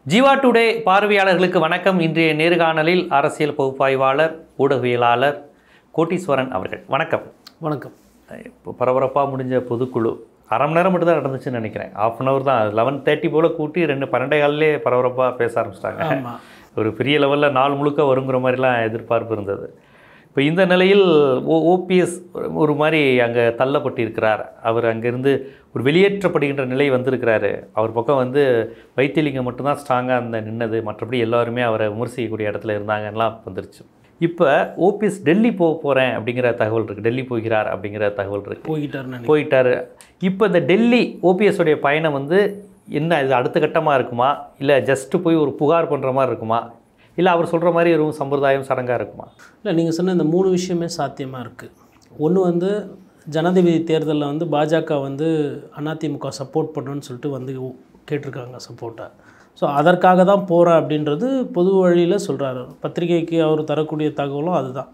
Jeeva today பார்வையாளர்களுக்கு வணக்கம் இன்றைய நேர்காணலில் அரசியல் பகுப்பாய்வாளர் ஊடகவியலாளர் கோட்டீஸ்வரன் அவர்கள் வணக்கம் வணக்கம் இப்போ பரபரப்பாக முடிஞ்ச பொதுக்குழு அரை மணி நேரம் மட்டும் தான் நடந்துச்சுன்னு நினைக்கிறேன் ஆஃப் அன் ஹவர் தான் லெவன் தேர்ட்டி போல் கூட்டி ரெண்டு பன்னெண்டே காலிலே பரபரப்பாக பேச ஆரம்பிச்சிட்டாங்க ஆமாம் ஒரு பெரிய லெவலில் நாள் முழுக்க வருங்கிற மாதிரிலாம் எதிர்பார்ப்பு இருந்தது இப்போ இந்த நிலையில் ஓ ஓபிஎஸ் ஒரு மாதிரி அங்கே தள்ளப்பட்டிருக்கிறார் அவர் அங்கேருந்து ஒரு வெளியேற்றப்படுகின்ற நிலை வந்திருக்கிறாரு அவர் பக்கம் வந்து வைத்தியலிங்கம் மட்டும்தான் ஸ்ட்ராங்காக அந்த நின்னது மற்றபடி எல்லாருமே அவரை விமர்சிக்கக்கூடிய இடத்துல இருந்தாங்கலாம் வந்துருச்சு இப்போ ஓபிஎஸ் டெல்லி போக போகிறேன் அப்படிங்கிற தகவல் இருக்குது டெல்லி போகிறார் அப்படிங்கிற தகவல் இருக்குது போய்கிட்டாருன்னு நினைக்கிறேன். போயிட்டாரு இப்போ இந்த டெல்லி ஓபிஎஸ் உடைய பயணம் வந்து என்ன இது அடுத்த கட்டமாக இருக்குமா இல்லை ஜஸ்ட்டு போய் ஒரு புகார் பண்ணுற மாதிரி இருக்குமா இல்லை அவர் சொல்கிற மாதிரி எதுவும் சம்பிரதாயம் சடங்காக இருக்குமா இல்லை நீங்கள் சொன்ன இந்த மூணு விஷயமே சாத்தியமாக இருக்குது ஒன்று வந்து ஜனாதிபதி தேர்தலில் வந்து பாஜக வந்து அதிமுக சப்போர்ட் பண்ணணும்னு சொல்லிட்டு வந்து கேட்டிருக்காங்க சப்போர்ட்டாக ஸோ அதற்காக தான் போகிறேன் அப்படின்றது பொது வழியில் சொல்கிறாரு பத்திரிகைக்கு அவர் தரக்கூடிய தகவலும் அதுதான்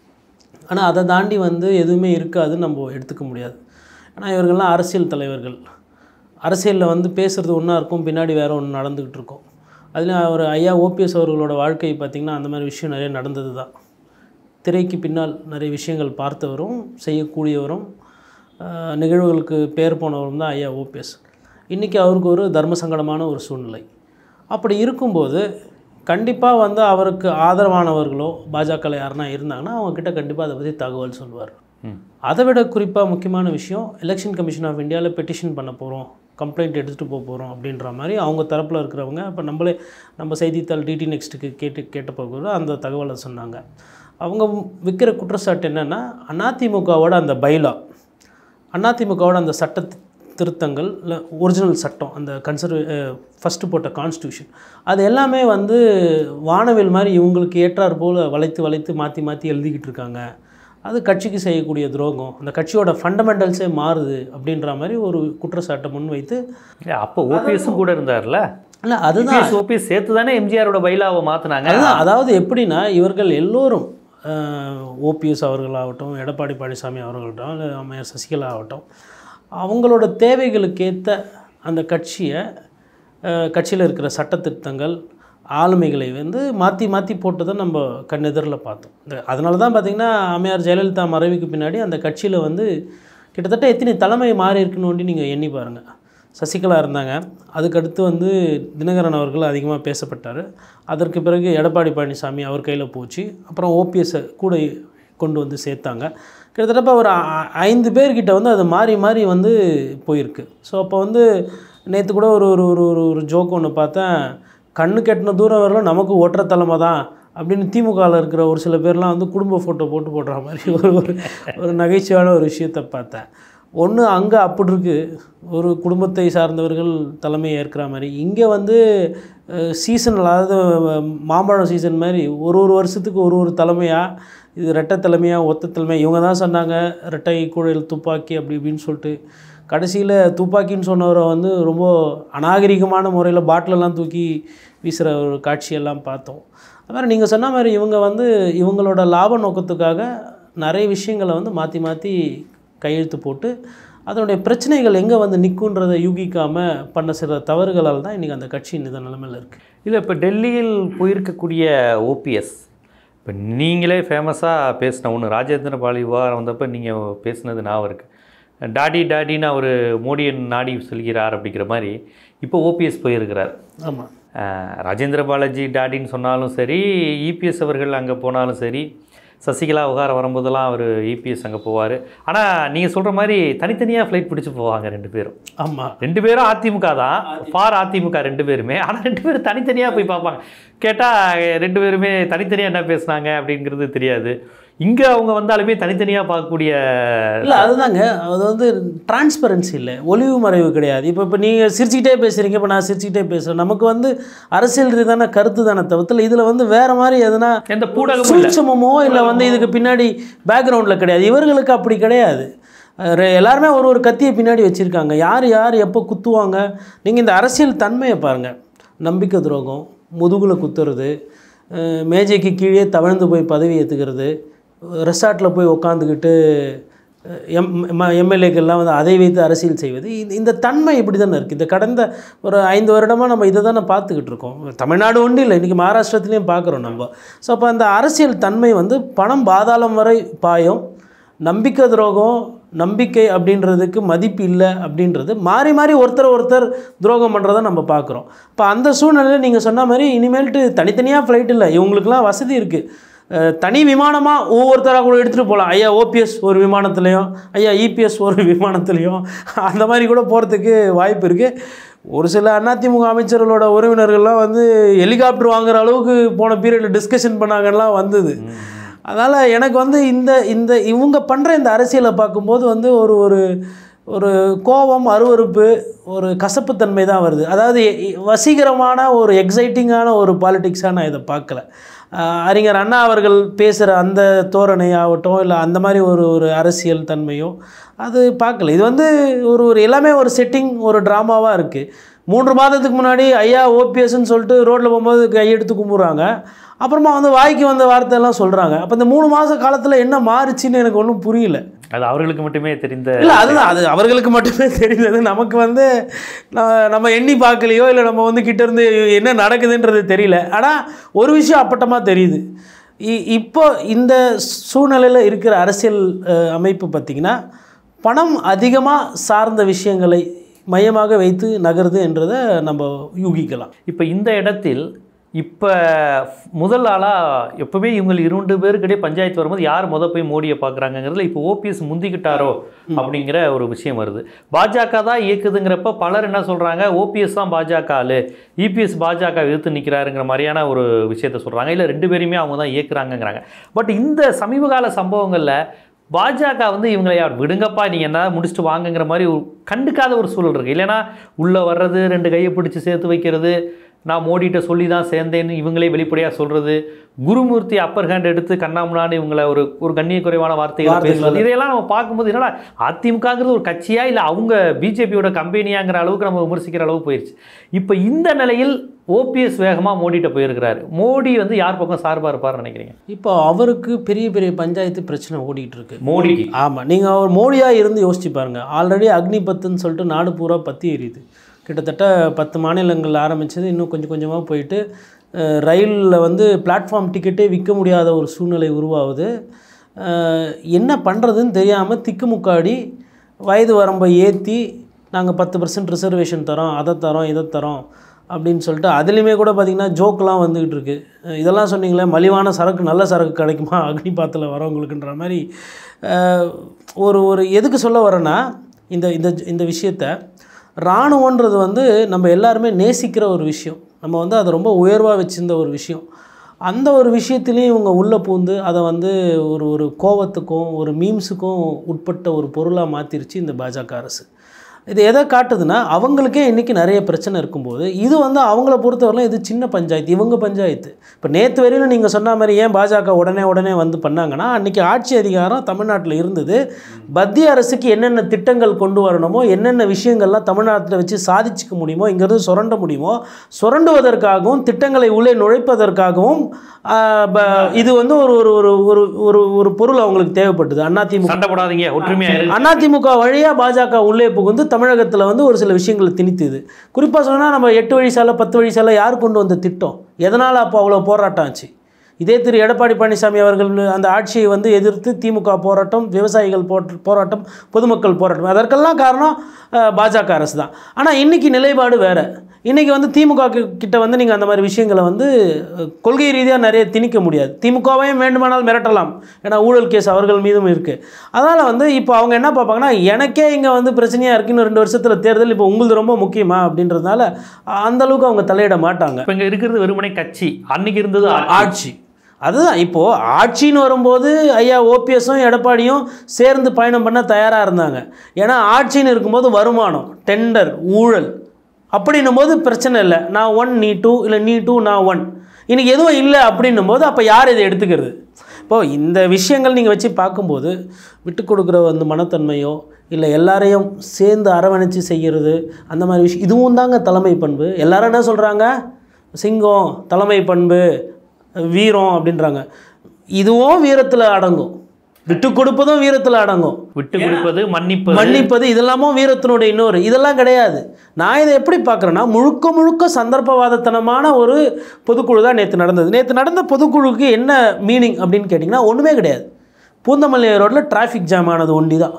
ஆனால் அதை தாண்டி வந்து எதுவுமே இருக்காதுன்னு நம்ம எடுத்துக்க முடியாது ஆனால் இவர்கள்லாம் அரசியல் தலைவர்கள் அரசியலில் வந்து பேசுகிறது ஒன்றா இருக்கும் பின்னாடி வேறு ஒன்று நடந்துக்கிட்டு இருக்கும் அதில் அவர் ஐயா ஓபிஎஸ் அவர்களோட வாழ்க்கை பார்த்திங்கன்னா அந்த மாதிரி விஷயம் நிறைய நடந்தது தான் திரைக்கு பின்னால் நிறைய விஷயங்கள் பார்த்தவரும் செய்யக்கூடியவரும் ஆஹ், நிகழ்வுகளுக்கு பேர் போனவரும் தான் ஐயா ஓபிஎஸ் இன்றைக்கி அவருக்கு ஒரு தர்ம சங்கடமான ஒரு சூழ்நிலை அப்படி இருக்கும்போது கண்டிப்பாக வந்து அவருக்கு ஆதரவானவர்களோ பாஜகவில் யாருன்னா இருந்தாங்கன்னா அவங்கக்கிட்ட கண்டிப்பாக அதை பற்றி தகவல் சொல்லுவார் ம் அதை விட குறிப்பாக முக்கியமான விஷயம் எலெக்ஷன் கமிஷன் ஆஃப் இந்தியாவில் பெட்டிஷன் பண்ண போகிறோம் கம்ப்ளைண்ட் எடுத்துகிட்டு போக போகிறோம் அப்படின்ற மாதிரி அவங்க தரப்பில் இருக்கிறவங்க இப்போ நம்மளே நம்ம செய்தித்தாள் டிடி நெக்ஸ்ட்டுக்கு கேட்டு கேட்டப்போ கூட அந்த தகவலை சொன்னாங்க அவங்க விற்கிற குற்றச்சாட்டு என்னென்னா அதிமுகவோட அந்த பைலா அதிமுகவோட அந்த சட்ட தி- திருத்தங்கள் இல்லை ஒரிஜினல் சட்டம் அந்த கன்சர்வே ஃபஸ்ட்டு போட்ட கான்ஸ்டியூஷன் அது எல்லாமே வந்து வானவில் மாதிரி இவங்களுக்கு ஏற்றார் போல் வளைத்து வளைத்து மாற்றி மாற்றி எழுதிக்கிட்டு இருக்காங்க அது கட்சிக்கு செய்யக்கூடிய துரோகம் அந்த கட்சியோட ஃபண்டமெண்டல்ஸே மாறுது அப்படின்ற மாதிரி ஒரு குற்றச்சாட்டை முன்வைத்து இல்லை அப்போ ஓபிஎஸும் கூட இருந்தார்ல இல்லை அதுதான் ஓபிஎஸ் ஓபிஎஸ் சேர்த்து தானே எம்ஜிஆரோட பைலாவை மாற்றினாங்க அதுதான் அதாவது எப்படின்னா இவர்கள் எல்லோரும் ஓபிஎஸ் அவர்களாகட்டும் எடப்பாடி பழனிசாமி அவர்களாகட்டும் இல்லை அம்மையார் சசிகலா ஆகட்டும் அவங்களோட தேவைகளுக்கேற்ற அந்த கட்சியை கட்சியில் இருக்கிற சட்டத்திருத்தங்கள் ஆளுமைகளை வந்து மாற்றி மாற்றி போட்டதை நம்ம கண்ணெதிரில் பார்த்தோம் இந்த அதனால தான் பார்த்திங்கன்னா அம்மையார் ஜெயலலிதா மறைவுக்கு பின்னாடி அந்த கட்சியில் வந்து கிட்டத்தட்ட எத்தனை தலைமை மாறி இருக்குன்னு நீங்கள் எண்ணி பாருங்கள் சசிகலா இருந்தாங்க அதுக்கடுத்து வந்து தினகரன் அவர்கள் அதிகமாக பேசப்பட்டார் அதற்கு பிறகு எடப்பாடி பழனிசாமி அவர் கையில் போச்சு அப்புறம் ஓபிஎஸ்ஸை கூட கொண்டு வந்து சேர்த்தாங்க கிட்டத்தட்ட இப்ப ஒரு ஐ- ஐந்து பேர்கிட்ட வந்து அது மாறி மாறி வந்து போயிருக்கு ஸோ அப்போ வந்து நேற்று கூட ஒரு ஒரு ஒரு ஒரு ஒரு ஜோக் ஒன்று பார்த்தேன் கண்ணு கெட்டின தூரம் வரலாம் நமக்கு ஒற்ற தலைமை தான் அப்படின்னு திமுகவில் இருக்கிற ஒரு சில பேர்லாம் வந்து குடும்ப ஃபோட்டோ போட்டு போடுற மாதிரி ஒரு ஒரு ஒரு நகைச்சுவையான ஒரு விஷயத்தை பார்த்தேன் ஒன்று அங்கே அப்படி இருக்குது ஒரு குடும்பத்தை சார்ந்தவர்கள் தலைமை ஏற்கிற மாதிரி இங்கே வந்து சீசன் அதாவது அஹ், மாம்பழம் சீசன் மாதிரி ஒரு ஒரு வருஷத்துக்கு ஒரு ஒரு தலைமையாக இது ரெட்டை தலைமையாக ஒத்த தலைமை இவங்க தான் சொன்னாங்க ரெட்டை குழல் துப்பாக்கி அப்படி இப்படின்னு சொல்லிட்டு கடைசியில் துப்பாக்கின்னு சொன்னவரை வந்து ரொம்ப அநாகரிகமான முறையில் பாட்டிலெல்லாம் தூக்கி வீசுகிற ஒரு காட்சியெல்லாம் பார்த்தோம் அது மாதிரி நீங்கள் சொன்ன மாதிரி இவங்க வந்து இவங்களோட லாப நோக்கத்துக்காக நிறைய விஷயங்களை வந்து மாற்றி மாற்றி கையெழுத்து போட்டு அதனுடைய பிரச்சனைகள் எங்கே வந்து நிற்குன்றதை யூகிக்காமல் பண்ண சில தவறுகளால் தான் இன்றைக்கி அந்த கட்சி இந்த நிலைமையில் இருக்குது இல்லை இப்போ டெல்லியில் போயிருக்கக்கூடிய ஓபிஎஸ் இப்போ நீங்களே ஃபேமஸாக பேசின ஒன்று ராஜேந்திர பாலி விவகாரம் வந்தப்போ நீங்கள் பேசுனது ஞாபகம் இருக்குது டாடி டாடின்னு அவர் மோடியை நாடி சொல்கிறார் அப்படிங்கிற மாதிரி இப்போ ஓபிஎஸ் போயிருக்கிறார் ஆமாம் அஹ், ராஜேந்திர பாலாஜி டாடின்னு சொன்னாலும் சரி இபிஎஸ் அவர்கள் அங்கே போனாலும் சரி சசிகலா விவகாரம் வரும்போதெல்லாம் அவர் இபிஎஸ் அங்கே போவார் ஆனால் நீங்கள் சொல்கிற மாதிரி தனித்தனியாக ஃப்ளைட் பிடிச்சி போவாங்க ரெண்டு பேரும் ஆமாம் ரெண்டு பேரும் அதிமுக தான் ஃபார் அதிமுக ரெண்டு பேருமே ஆனால் ரெண்டு பேரும் தனித்தனியாக போய் பார்ப்பாங்க கேட்டால் ரெண்டு பேருமே தனித்தனியாக என்ன பேசுனாங்க அப்படிங்கிறது தெரியாது இங்கே அவங்க வந்தாலுமே தனித்தனியாக பார்க்கக்கூடிய இல்லை அதுதாங்க அது வந்து டிரான்ஸ்பரன்சி இல்லை ஒளிவு மறைவு கிடையாது இப்போ இப்போ நீங்கள் சிரிச்சுக்கிட்டே பேசுகிறீங்க இப்போ நான் சிரிச்சுக்கிட்டே பேசுகிறேன் நமக்கு வந்து அரசியல் ரீதியான கருத்து தானே தவிர்த்து இதில் வந்து வேறு மாதிரி எதுனா எந்த பூடகமும் இல்லை சூட்சமோ இல்லை வந்து இதுக்கு பின்னாடி பேக்ரவுண்டில் கிடையாது இவர்களுக்கு அப்படி கிடையாது அஹ் ரெ- எல்லாருமே ஒரு ஒரு கத்தியை பின்னாடி வச்சுருக்காங்க யார் யார் எப்போ குத்துவாங்க நீங்கள் இந்த அரசியல் தன்மையை பாருங்கள் நம்பிக்கை துரோகம் முதுகுல குத்துறது அஹ் மேஜைக்கு கீழே தவழ்ந்து போய் பதவி ஏற்றுக்கிறது ரெசார்ட்டில் போய் உக்காந்துக்கிட்டு எம் எம்எல்ஏக்கள்லாம் வந்து அதை வைத்து அரசியல் செய்வது இந்த இந்த தன்மை இப்படி தானே இருக்குது இந்த கடந்த ஒரு ஐந்து வருடமாக நம்ம இதை தானே பார்த்துக்கிட்டு இருக்கோம் தமிழ்நாடு ஒன்றும் இல்லை இன்றைக்கி மகாராஷ்டிரத்துலேயும் பார்க்குறோம் நம்ம ஸோ அப்போ அந்த அரசியல் தன்மை வந்து பணம் பாதாளம் வரை பாயும் நம்பிக்கை துரோகம் நம்பிக்கை அப்படின்றதுக்கு மதிப்பு இல்லை அப்படின்றது மாறி மாறி ஒருத்தர் ஒருத்தர் துரோகம் பண்ணுறதை நம்ம பார்க்குறோம் இப்போ அந்த சூழ்நிலையில் நீங்கள் சொன்ன மாதிரி இனிமேல்ட்டு தனித்தனியாக ஃப்ளைட் இல்லை இவங்களுக்குலாம் வசதி இருக்குது தனி விமானமாக ஒவ்வொருத்தராக கூட எடுத்துகிட்டு போகலாம் ஐயா ஓபிஎஸ் ஒரு விமானத்துலேயும் ஐயா இபிஎஸ் ஒரு விமானத்துலேயும் அந்த மாதிரி கூட போகிறதுக்கு வாய்ப்பு இருக்குது ஒரு சில அதிமுக அமைச்சர்களோட உறவினர்கள்லாம் வந்து ஹெலிகாப்டர் வாங்குற அளவுக்கு போன பீரியடில் டிஸ்கஷன் பண்ணாங்கலாம் வந்தது அதனால் எனக்கு வந்து இந்த இந்த இவங்க பண்ணுற இந்த அரசியலை பார்க்கும்போது வந்து ஒரு ஒரு ஒரு கோபம் அருவருப்பு ஒரு கசப்புத்தன்மை தான் வருது அதாவது எ- வசீகரமான ஒரு எக்ஸைட்டிங்கான ஒரு பாலிடிக்ஸாக நான் இதை பார்க்கல ஆஹ் அறிஞர் அண்ணா அவர்கள் பேசுகிற அந்த தோரணை ஆகட்டும் இல்லை அந்த மாதிரி ஒரு ஒரு அரசியல் தன்மையோ அது பார்க்கல இது வந்து ஒரு ஒரு எல்லாமே ஒரு செட்டிங் ஒரு ட்ராமாவாக இருக்குது மூன்று மாதத்துக்கு முன்னாடி ஐயா ஓபிஎஸ்ன்னு சொல்லிட்டு ரோட்டில் போகும்போது கையெடுத்து கும்பிட்றாங்க அப்புறமா வந்து வாய்க்கு வந்த வார்த்தையெல்லாம் சொல்கிறாங்க அப்போ இந்த மூணு மாத காலத்தில் என்ன மாறுச்சுன்னு எனக்கு ஒன்றும் புரியல அது அவர்களுக்கு மட்டுமே தெரிந்த இல்லை அதுதான் அது அவர்களுக்கு மட்டுமே தெரிந்தது நமக்கு வந்து ந- நம்ம எண்ணி பார்க்கலையோ இல்லை நம்ம வந்து கிட்ட இருந்து என்ன நடக்குதுன்றது தெரியல ஆனால் ஒரு விஷயம் அப்பட்டமாக தெரியுது இ- இப்போ இந்த சூழ்நிலையில் இருக்கிற அரசியல் அஹ், அமைப்பு பார்த்திங்கன்னா பணம் அதிகமாக சார்ந்த விஷயங்களை மையமாக வைத்து நகருது என்றதை நம்ம யூகிக்கலாம் இப்போ இந்த இடத்தில் இப்போ முதல் ஆளாக எப்பவுமே இவங்க இரண்டு பேருக்கிட்டே பஞ்சாயத்து வரும்போது யார் முத போய் மோடியை பார்க்குறாங்கங்கிறதுல இப்போ ஓபிஎஸ் முந்திக்கிட்டாரோ அப்படிங்கிற ஒரு விஷயம் வருது பாஜக தான் இயக்குதுங்கிறப்ப பலர் என்ன சொல்கிறாங்க ஓபிஎஸ் தான் பாஜக ஆளு இபிஎஸ் பாஜக எதிர்த்து நிற்கிறாருங்கிற மாதிரியான ஒரு விஷயத்த சொல்கிறாங்க இல்லை ரெண்டு பேருமே அவங்க தான் இயக்குறாங்கங்கிறாங்க பட் இந்த சமீப கால சம்பவங்களில் பாஜக வந்து இவங்களை யார் விடுங்கப்பா நீங்கள் என்ன முடிச்சுட்டு வாங்குங்கிற மாதிரி ஒரு கண்டுக்காத ஒரு சூழல் இருக்குது இல்லைன்னா உள்ளே வர்றது ரெண்டு கையை பிடிச்சி சேர்த்து வைக்கிறது நான் மோடிகிட்ட சொல்லி தான் சேர்ந்தேன்னு இவங்களே வெளிப்படையாக சொல்கிறது குருமூர்த்தி அப்பர் ஹேண்ட் எடுத்து கண்ணாமுனான்னு இவங்களை ஒரு ஒரு கண்ணிய குறைவான வார்த்தைகள் வார்த்தைகள். பேசுறது இதையெல்லாம் நம்ம பார்க்கும்போது என்னடா அதிமுகங்கிறது ஒரு கட்சியா இல்லை அவங்க பிஜேபியோட கம்பெனியாங்கிற அளவுக்கு நம்ம விமர்சிக்கிற அளவுக்கு போயிடுச்சு இப்போ இந்த நிலையில் ஓபிஎஸ் வேகமாக மோடிட்ட போயிருக்கிறாரு மோடி வந்து யார் பக்கம் சார்பாக இருப்பார்னு நினைக்கிறீங்க இப்போ அவருக்கு பெரிய பெரிய பஞ்சாயத்து பிரச்சனை ஓடிட்டு இருக்கு மோடிக்கு ஆமாம் நீங்கள் அவர் மோடியாக இருந்து யோசிச்சு பாருங்கள் ஆல்ரெடி அக்னி பத்துன்னு சொல்லிட்டு நாடு பூரா பற்றி எரியுது கிட்டத்தட்ட பத்து மாநிலங்கள் ஆரம்பித்தது இன்னும் கொஞ்சம் கொஞ்சமாக போயிட்டு ரயிலில் வந்து பிளாட்ஃபார்ம் டிக்கெட்டே விற்க முடியாத ஒரு சூழ்நிலை உருவாகுது அஹ், என்ன பண்ணுறதுன்னு தெரியாமல் திக்குமுக்காடி வயது வரம்பை ஏற்றி நாங்கள் பத்து பர்சன்ட் ரிசர்வேஷன் தரோம் அதை தரோம் இதை தரோம் அப்படின்னு சொல்லிட்டு அதுலேயுமே கூட பார்த்திங்கன்னா ஜோக்கெலாம் வந்துக்கிட்டு இருக்கு அஹ் இதெல்லாம் சொன்னீங்களே மலிவான சரக்கு நல்ல சரக்கு கிடைக்குமா அக்னி பாத்தில் வரவங்களுக்குன்ற மாதிரி அஹ், ஒரு ஒரு எதுக்கு சொல்ல வரேன்னா இந்த இந்த இந்த விஷயத்த இராணுவன்றது வந்து நம்ம எல்லாருமே நேசிக்கிற ஒரு விஷயம் நம்ம வந்து அதை ரொம்ப உயர்வாக வச்சிருந்த ஒரு விஷயம் அந்த ஒரு விஷயத்துலேயும் இவங்க உள்ளே பூந்து அதை வந்து ஒரு ஒரு கோவத்துக்கும் ஒரு மீம்ஸுக்கும் உட்பட்ட ஒரு பொருளாக மாற்றிருச்சு இந்த பாஜக அரசு இது எதை காட்டுதுன்னா அவங்களுக்கே இன்றைக்கி நிறைய பிரச்சனை இருக்கும்போது இது வந்து அவங்கள பொறுத்தவரையிலும் இது சின்ன பஞ்சாயத்து இவங்க பஞ்சாயத்து இப்போ நேற்று வரையிலும் நீங்கள் சொன்ன மாதிரி ஏன் பாஜக உடனே உடனே வந்து பண்ணாங்கன்னா அன்றைக்கி ஆட்சி அதிகாரம் தமிழ்நாட்டில் இருந்தது மத்திய அரசுக்கு என்னென்ன திட்டங்கள் கொண்டு வரணுமோ என்னென்ன விஷயங்கள்லாம் தமிழ்நாட்டில் வச்சு சாதிச்சுக்க முடியுமோ இங்கிறது சுரண்ட முடியுமோ சுரண்டுவதற்காகவும் திட்டங்களை உள்ளே நுழைப்பதற்காகவும் ஆஹ், ப- இது வந்து ஒரு ஒரு ஒரு ஒரு ஒரு ஒரு பொருள் அவங்களுக்கு தேவைப்பட்டது அதிமுக சண்டை போடாதீங்க ஒற்றுமையாக இருக்கு அதிமுக வழியாக பாஜக உள்ளே புகுந்து தமிழகத்தில் வந்து ஒரு சில விஷயங்களை திணித்துது குறிப்பாக சொன்னால் நம்ம எட்டு வழி சாலை பத்து வழி சாலை யார் கொண்டு வந்த திட்டம் எதனால் அப்போ அவ்வளோ போராட்டம் ஆச்சு இதே திரு எடப்பாடி பழனிசாமி அவர்கள் அந்த ஆட்சியை வந்து எதிர்த்து திமுக போராட்டம் விவசாயிகள் போற்ற போராட்டம் பொதுமக்கள் போராட்டம் அதற்கெல்லாம் காரணம் அஹ், பாஜக அரசு தான் ஆனால் இன்றைக்கி நிலைப்பாடு வேறு இன்றைக்கி வந்து திமுக கி- கிட்ட வந்து நீங்கள் அந்த மாதிரி விஷயங்களை வந்து அஹ், கொள்கை ரீதியாக நிறைய திணிக்க முடியாது திமுகவையும் வேண்டுமானால் மிரட்டலாம் ஏன்னா ஊழல் கேஸ் அவர்கள் மீதும் இருக்குது அதனால் வந்து இப்போ அவங்க என்ன பார்ப்பாங்கன்னா எனக்கே இங்கே வந்து பிரச்சனையாக இருக்குது இன்னும் ரெண்டு வருஷத்தில் தேர்தல் இப்போ உங்களுக்கு ரொம்ப முக்கியமா அப்படின்றதுனால அந்த அளவுக்கு அவங்க தலையிட மாட்டாங்க இப்போ இங்கே இருக்கிறது வெறுமனே கட்சி அன்னைக்கு இருந்தது ஆட்சி. ஆட்சி அதுதான் இப்போது ஆட்சின்னு வரும்போது ஐயா ஓபிஎஸும் எடப்பாடியும் சேர்ந்து பயணம் பண்ண தயாராக இருந்தாங்க ஏன்னா ஆட்சின்னு இருக்கும்போது வருமானம் டெண்டர் ஊழல் அப்படின்னும் போது பிரச்சனை இல்லை நான் ஒன் நீ டூ இல்லை நீ டூ நான் ஒன் இன்னைக்கு எதுவும் இல்லை அப்படின்னும் போது அப்போ யார் இதை எடுத்துக்கிறது இப்போது இந்த விஷயங்கள் நீங்கள் வச்சு பார்க்கும்போது விட்டு கொடுக்குற அந்த மனத்தன்மையோ இல்லை எல்லாரையும் சேர்ந்து அரவணைச்சு செய்கிறது அந்த மாதிரி விஷயம் இதுவும் தாங்க தலைமை பண்பு எல்லாரும் என்ன சொல்கிறாங்க சிங்கம் தலைமை பண்பு வீரம் அப்படின்றாங்க இதுவும் வீரத்தில் அடங்கும் விட்டு கொடுப்பதும் வீரத்தில் அடங்கும் விட்டு கொடுப்பது மன்னிப்பு மன்னிப்பது இதெல்லாமும் வீரத்தினுடைய இன்னொரு இதெல்லாம் கிடையாது நான் இதை எப்படி பார்க்குறேன்னா முழுக்க முழுக்க சந்தர்ப்பவாதத்தனமான ஒரு பொதுக்குழு தான் நேற்று நடந்தது நேற்று நடந்த பொதுக்குழுக்கு என்ன மீனிங் அப்படின்னு கேட்டிங்கன்னா ஒன்றுமே கிடையாது பூந்தமல்லி ரோட்டில் டிராஃபிக் ஜாம் ஆனது ஒண்டி தான்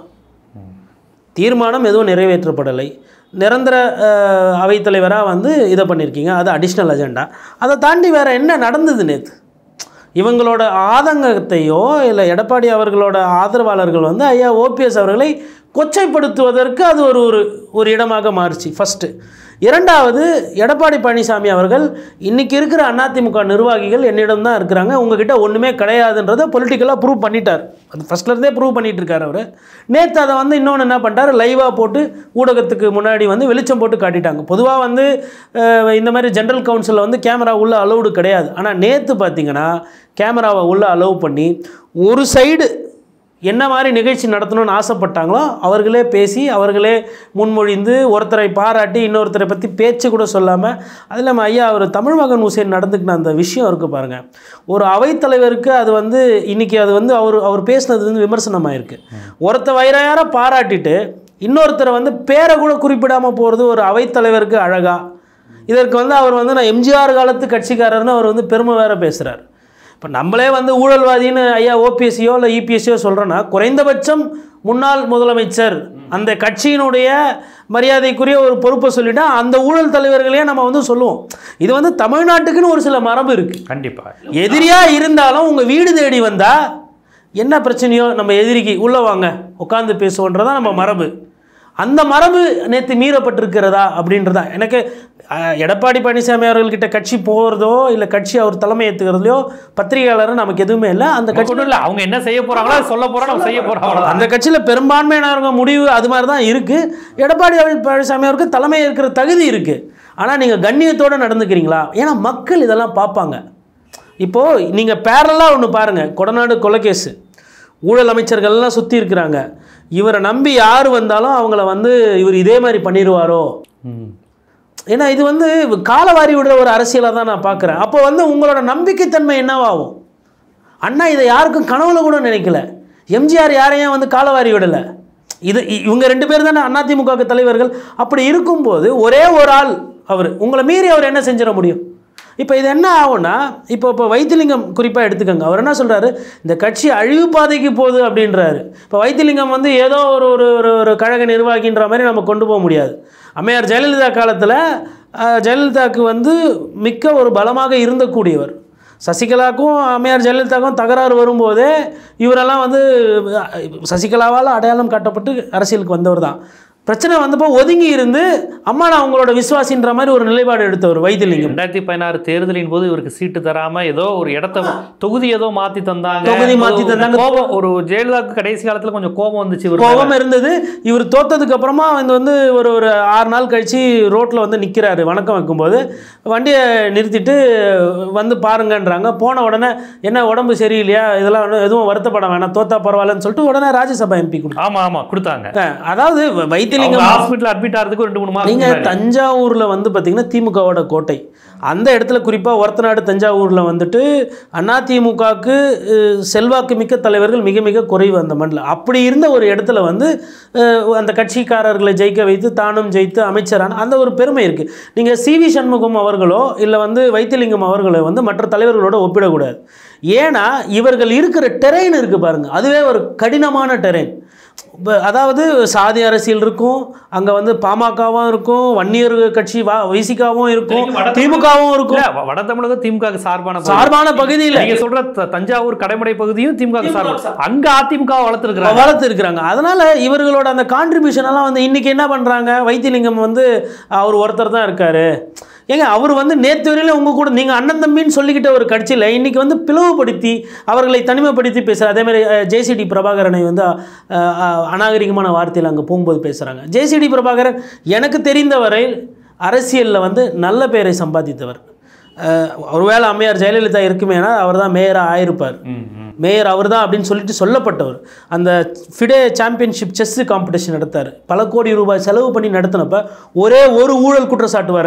தீர்மானம் எதுவும் நிறைவேற்றப்படலை நிரந்தர அஹ், அவைத்தலைவராக வந்து இதை பண்ணியிருக்கீங்க அது அடிஷ்னல் அஜெண்டா அதை தாண்டி வேறு என்ன நடந்தது நேற்று இவங்களோட ஆதங்கத்தையோ இல்லை எடப்பாடி அவர்களோட ஆதரவாளர்கள் வந்து ஐயா ஓபிஎஸ் அவர்களை கொச்சைப்படுத்துவதற்கு அது ஒரு ஒரு ஒரு இடமாக மாறுச்சு ஃபஸ்ட்டு இரண்டாவது எடப்பாடி பழனிசாமி அவர்கள் இன்றைக்கி இருக்கிற அதிமுக நிர்வாகிகள் என்னிடம் தான் இருக்கிறாங்க உங்ககிட்ட ஒன்றுமே கிடையாதுன்றதை பொலிட்டிக்கலாக ப்ரூவ் பண்ணிட்டார் அது ஃபஸ்ட்லேருந்தே ப்ரூவ் பண்ணிட்டு இருக்காரு அவர் நேற்று அதை வந்து இன்னொன்று என்ன பண்ணிட்டார் லைவாக போட்டு ஊடகத்துக்கு முன்னாடி வந்து வெளிச்சம் போட்டு காட்டிட்டாங்க பொதுவாக வந்து அஹ், இந்த மாதிரி ஜென்ரல் கவுன்சிலில் வந்து கேமரா உள்ள அலௌடு கிடையாது ஆனால் நேற்று பார்த்தீங்கன்னா கேமராவை உள்ள அலோவ் பண்ணி ஒரு சைடு என்ன மாதிரி நிகழ்ச்சி நடத்தணும்னு ஆசைப்பட்டாங்களோ அவர்களே பேசி அவர்களே முன்மொழிந்து ஒருத்தரை பாராட்டி இன்னொருத்தரை பற்றி பேச்சு கூட சொல்லாமல் அது இல்லாமல் ஐயா அவர் தமிழ் மகன் ஹுசேன் நடந்துக்கின அந்த விஷயம் இருக்குது பாருங்கள் ஒரு அவைத்தலைவருக்கு அது வந்து இன்றைக்கி அது வந்து அவர் அவர் பேசுனது வந்து விமர்சனமாயிருக்கு ஒருத்த வயிறார பாராட்டிட்டு இன்னொருத்தரை வந்து பேரை கூட குறிப்பிடாமல் போகிறது ஒரு அவைத்தலைவருக்கு அழகா இதற்கு வந்து அவர் வந்து நான் எம்ஜிஆர் காலத்து கட்சிக்காரர்னு அவர் வந்து பெருமை வேற பேசுகிறார் இப்போ நம்மளே வந்து ஊழல்வாதின்னு ஐயா ஓபிஎஸ்சியோ இல்லை இபிஎஸ்சியோ சொல்கிறோன்னா குறைந்தபட்சம் முன்னாள் முதலமைச்சர் அந்த கட்சியினுடைய மரியாதைக்குரிய ஒரு பொறுப்பை சொல்லிட்டா அந்த ஊழல் தலைவர்களையே நம்ம வந்து சொல்லுவோம் இது வந்து தமிழ்நாட்டுக்குன்னு ஒரு சில மரபு இருக்குது கண்டிப்பா எதிரியாக இருந்தாலும் உங்கள் வீடு தேடி வந்தால் என்ன பிரச்சனையோ நம்ம எதிரிக்கு உள்ளே வாங்க உட்காந்து பேசுவோன்றதான் நம்ம மரபு அந்த மரபு நேற்று மீறப்பட்டிருக்கிறதா அப்படின்றதா எனக்கு அஹ், எடப்பாடி பழனிசாமி அவர்கள்கிட்ட கட்சி போகிறதோ இல்லை கட்சி அவர் தலைமை ஏற்றுக்கிறதுலையோ பத்திரிகையாளரும் நமக்கு எதுவுமே இல்லை அந்த கட்சி ஒன்றும் இல்லை அவங்க என்ன செய்ய போறாங்களோ அதை சொல்ல போறோம் நம்ம செய்ய போறோம் அவ்வளவுதான் அந்த கட்சியில் பெரும்பான்மையானவங்க முடிவு அது மாதிரி தான் இருக்குது எடப்பாடி அவர்கள் பழனிசாமி அவருக்கு தலைமை இருக்கிற தகுதி இருக்குது ஆனால் நீங்கள் கண்ணியத்தோடு நடந்துக்கிறீங்களா ஏன்னா மக்கள் இதெல்லாம் பார்ப்பாங்க இப்போது நீங்கள் பேரலாக ஒன்று பாருங்கள் கொடநாடு கொலைகேஸு ஊழல் அமைச்சர்கள்லாம் சுற்றி இருக்கிறாங்க இவரை நம்பி யார் வந்தாலும் அவங்கள வந்து இவர் இதே மாதிரி பண்ணிடுவாரோ ம். ஏன்னா இது வந்து காலவாரி விடுற ஒரு அரசியலாக தான் நான் பார்க்குறேன் அப்போ வந்து உங்களோட நம்பிக்கைத்தன்மை என்னவாகும் அண்ணா இதை யாருக்கும் கனவுல கூட நினைக்கல எம்ஜிஆர் யாரையும் வந்து காலவாரி விடலை இது இ- இவங்க ரெண்டு பேர் தானே அதிமுக தலைவர்கள் அப்படி இருக்கும்போது ஒரே ஒரு ஆள் அவர் உங்களை மீறி அவர் என்ன செஞ்சிட முடியும் இப்போ இது என்ன ஆகும்னா இப்போ இப்போ வைத்திலிங்கம் குறிப்பாக எடுத்துக்கோங்க அவர் என்ன சொல்கிறாரு இந்த கட்சி அழிவு பாதைக்கு போகுது அப்படின்றாரு இப்போ வைத்திலிங்கம் வந்து ஏதோ ஒரு ஒரு ஒரு ஒரு கழக நிர்வாகின்ற மாதிரி நம்ம கொண்டு போக முடியாது அம்மையார் ஜெயலலிதா காலத்தில் ஜெயலலிதாவுக்கு வந்து மிக்க ஒரு பலமாக இருந்தக்கூடியவர் சசிகலாவுக்கும் அம்மையார் ஜெயலலிதாவுக்கும் தகராறு வரும்போதே இவரெல்லாம் வந்து அஹ், சசிகலாவால் அடையாளம் காட்டப்பட்டு அரசியலுக்கு வந்தவர் தான் பிரச்சனை வந்தப்போ ஒதுங்கி இருந்து அம்மா நான் உங்களோட விசுவாசின்ற மாதிரி ஒரு நிலைப்பாடு எடுத்தவர் வைத்திலிங்கம் ரெண்டாயிரத்தி பதினாறு தேர்தலின் போது இவருக்கு சீட்டு தராம ஏதோ ஒரு இடத்த தொகுதி ஏதோ மாத்தி தந்தாங்க தொகுதி மாத்தி ஒரு தந்தாங்க. கோபம் ஒரு ஜெயலலிதாவுக்கு கடைசி காலத்துல கொஞ்சம் கோபம் வந்துச்சு இவருக்கு கோபம் இருந்தது இவர் தோத்ததுக்கு அப்புறமா வந்து வந்து ஒரு ஒரு ஆறு நாள் கழிச்சு ரோட்டில் வந்து நிற்கிறாரு வணக்கம் வைக்கும்போது வண்டியை நிறுத்திட்டு வந்து பாருங்கன்றாங்க போன உடனே என்ன உடம்பு சரியில்லையா இதெல்லாம் ஒண்ணும் எதுவும் வருத்தப்பட வேணாம் தோத்தா பரவாயில்லன்னு சொல்லிட்டு உடனே ராஜ்யசபா எம்பி கொடுத்தாங்க ஆமா ஆமா கொடுத்தாங்க அதாவது வைத்திலிங்கம் ஹாஸ்பிட்டல் அட்மிட் ஆகிறதுக்கு ரெண்டு மூணு மாசம் நீங்கள் முன்னாடி. தஞ்சாவூரில் வந்து பார்த்தீங்கன்னா திமுகவோட கோட்டை அந்த இடத்துல குறிப்பாக ஒரத்தநாடு தஞ்சாவூரில் வந்துட்டு அதிமுகவுக்கு செல்வாக்கு மிக்க தலைவர்கள் மிக மிக குறைவு அந்த மண்ணில் அப்படி இருந்த ஒரு இடத்துல வந்து அஹ், அந்த கட்சிக்காரர்களை ஜெயிக்க வைத்து தானும் ஜெயித்து அமைச்சரான அந்த ஒரு பெருமை இருக்குது நீங்கள் சி வி சண்முகம் அவர்களோ இல்லை வந்து வைத்திலிங்கம் அவர்களோ வந்து மற்ற தலைவர்களோட ஒப்பிடக்கூடாது ஏன்னா இவர்கள் இருக்கிற டெரெயின் இருக்குது பாருங்கள் அதுவே ஒரு கடினமான டெரெயின் இப்ப அதாவது சாதி அரசியல் இருக்கும் அங்கே வந்து பாமகவும் இருக்கும் வன்னியர் கட்சி வா வைசிகாவும் இருக்கும் வட திமுகவும் இருக்கும் இல்ல, வ- வட தமிழக திமுக சார்பான பகுதி. சார்பான பகுதியில் நீங்க சொல்ற த- தஞ்சாவூர் கடைமடை பகுதியும் திமுக சார்பு அங்க அதிமுக வளர்த்துருக்காங்க வளர்த்து இருக்கிறாங்க அதனால இவர்களோட அந்த கான்ட்ரிபியூஷன் எல்லாம் வந்து இன்னைக்கு என்ன பண்றாங்க வைத்திலிங்கம் வந்து அவர் ஒருத்தர் தான் இருக்காரு ஏங்க அவர் வந்து நேற்று வரையில உங்க கூட நீங்க அண்ணன் தம்பின்னு சொல்லிக்கிட்ட ஒரு கட்சியில் இன்னைக்கு வந்து பிளவுபடுத்தி அவர்களை தனிமைப்படுத்தி பேசுகிற அதே மாதிரி ஜேசிடி பிரபாகரனை வந்து அஹ், அஹ், அநாகரிகமான வார்த்தையில் அங்கே போகும்போது பேசுகிறாங்க ஜேசிடி பிரபாகரன் எனக்கு தெரிந்த வரையில் அரசியலில் வந்து நல்ல பெயரை சம்பாதித்தவர் அஹ், ஒருவேளை அம்மையார் ஜெயலலிதா இருக்குமேனா அவர் தான் மேயராக ஆயிருப்பார் ம், ம். மேயர் அவர் தான் அப்படின்னு சொல்லிட்டு சொல்லப்பட்டவர் அந்த ஃபிடே சாம்பியன்ஷிப் செஸ் காம்படிஷன் நடத்தார் பல கோடி ரூபாய் செலவு பண்ணி நடத்தினப்ப ஒரே ஒரு ஊழல் குற்றச்சாட்டு வரலை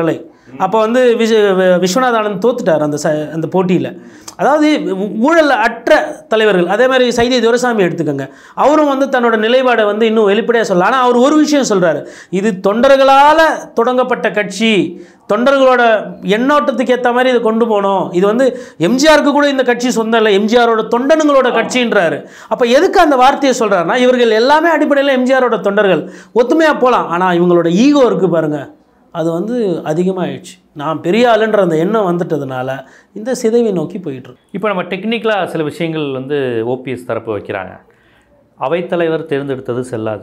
அப்போ வந்து விஷ வி- விஸ்வநாத் ஆனந்த் தோத்துட்டார் அந்த ச அந்த போட்டியில் அதாவது ஊ- ஊழல் அற்ற தலைவர்கள் அதே மாதிரி சைதை துரைசாமி எடுத்துக்கோங்க அவரும் வந்து தன்னோட நிலைப்பாடை வந்து இன்னும் வெளிப்படையாக சொல்லலாம் ஆனால் அவர் ஒரு விஷயம் சொல்கிறாரு இது தொண்டர்களால் தொடங்கப்பட்ட கட்சி தொண்டர்களோட எண்ணோட்டத்துக்கு ஏற்ற மாதிரி இதை கொண்டு போகணும் இது வந்து எம்ஜிஆருக்கு கூட இந்த கட்சி சொந்தம் இல்லை எம்ஜிஆரோட தொண்டனுங்களோட கட்சின்றாரு அப்போ எதுக்கு அந்த வார்த்தையை சொல்கிறாருன்னா இவர்கள் எல்லாமே அடிப்படையில் எம்ஜிஆரோட தொண்டர்கள் ஒத்துமையாக போகலாம் ஆனால் இவங்களோட ஈகோ இருக்குது பாருங்க அது வந்து அதிகமாகிடுச்சு நான் பெரிய ஆளுன்ற அந்த எண்ணம் வந்துட்டதுனால இந்த சிதைவை நோக்கி போயிட்டுருக்கு இப்போ நம்ம டெக்னிக்கலாக சில விஷயங்கள் வந்து ஓபிஎஸ் தரப்பு வைக்கிறாங்க அவைத்தலைவர் தேர்ந்தெடுத்தது செல்லாது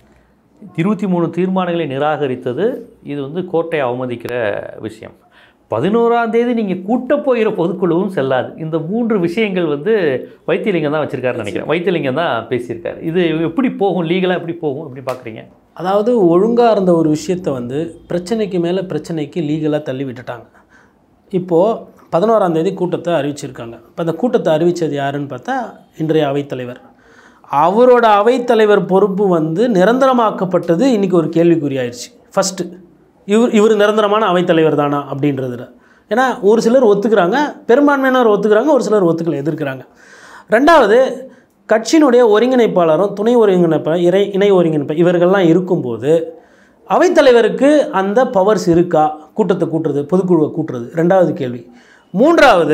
இருபத்தி மூணு தீர்மானங்களை நிராகரித்தது இது வந்து கோர்ட்டை அவமதிக்கிற விஷயம் பதினோராம் தேதி நீங்கள் கூட்ட போகிற பொதுக்குழுவும் செல்லாது இந்த மூன்று விஷயங்கள் வந்து வைத்தியலிங்கம் தான் வச்சுருக்காருன்னு நினைக்கிறேன் வைத்தியலிங்கம் தான் பேசியிருக்காரு இது எப்படி போகும் லீகலாக எப்படி போகும் எப்படி பார்க்குறீங்க அதாவது ஒழுங்காக இருந்த ஒரு விஷயத்தை வந்து பிரச்சனைக்கு மேலே பிரச்சனைக்கு லீகலாக தள்ளி விட்டுட்டாங்க இப்போது பதினோராம் தேதி கூட்டத்தை அறிவிச்சிருக்காங்க இப்போ அந்த கூட்டத்தை அறிவித்தது யாருன்னு பார்த்தா இன்றைய அவைத்தலைவர் அவரோட அவைத்தலைவர் பொறுப்பு வந்து நிரந்தரமாக்கப்பட்டது இன்றைக்கி ஒரு கேள்விக்குறியாயிருச்சு ஃபஸ்ட்டு இவர் இவர் நிரந்தரமான அவைத்தலைவர் தானா அப்படின்றதுல ஏன்னா ஒரு சிலர் ஒத்துக்கிறாங்க பெரும்பான்மையினர் ஒத்துக்கிறாங்க ஒரு சிலர் ஒத்துக்கல எதிர்க்கிறாங்க ரெண்டாவது கட்சியினுடைய ஒருங்கிணைப்பாளரும் துணை ஒருங்கிணைப்பாளர் இறை இணை ஒருங்கிணைப்பாளர் இவர்கள்லாம் இருக்கும்போது அவைத்தலைவருக்கு அந்த பவர்ஸ் இருக்கா கூட்டத்தை கூட்டுறது பொதுக்குழுவை கூட்டுறது ரெண்டாவது கேள்வி மூன்றாவது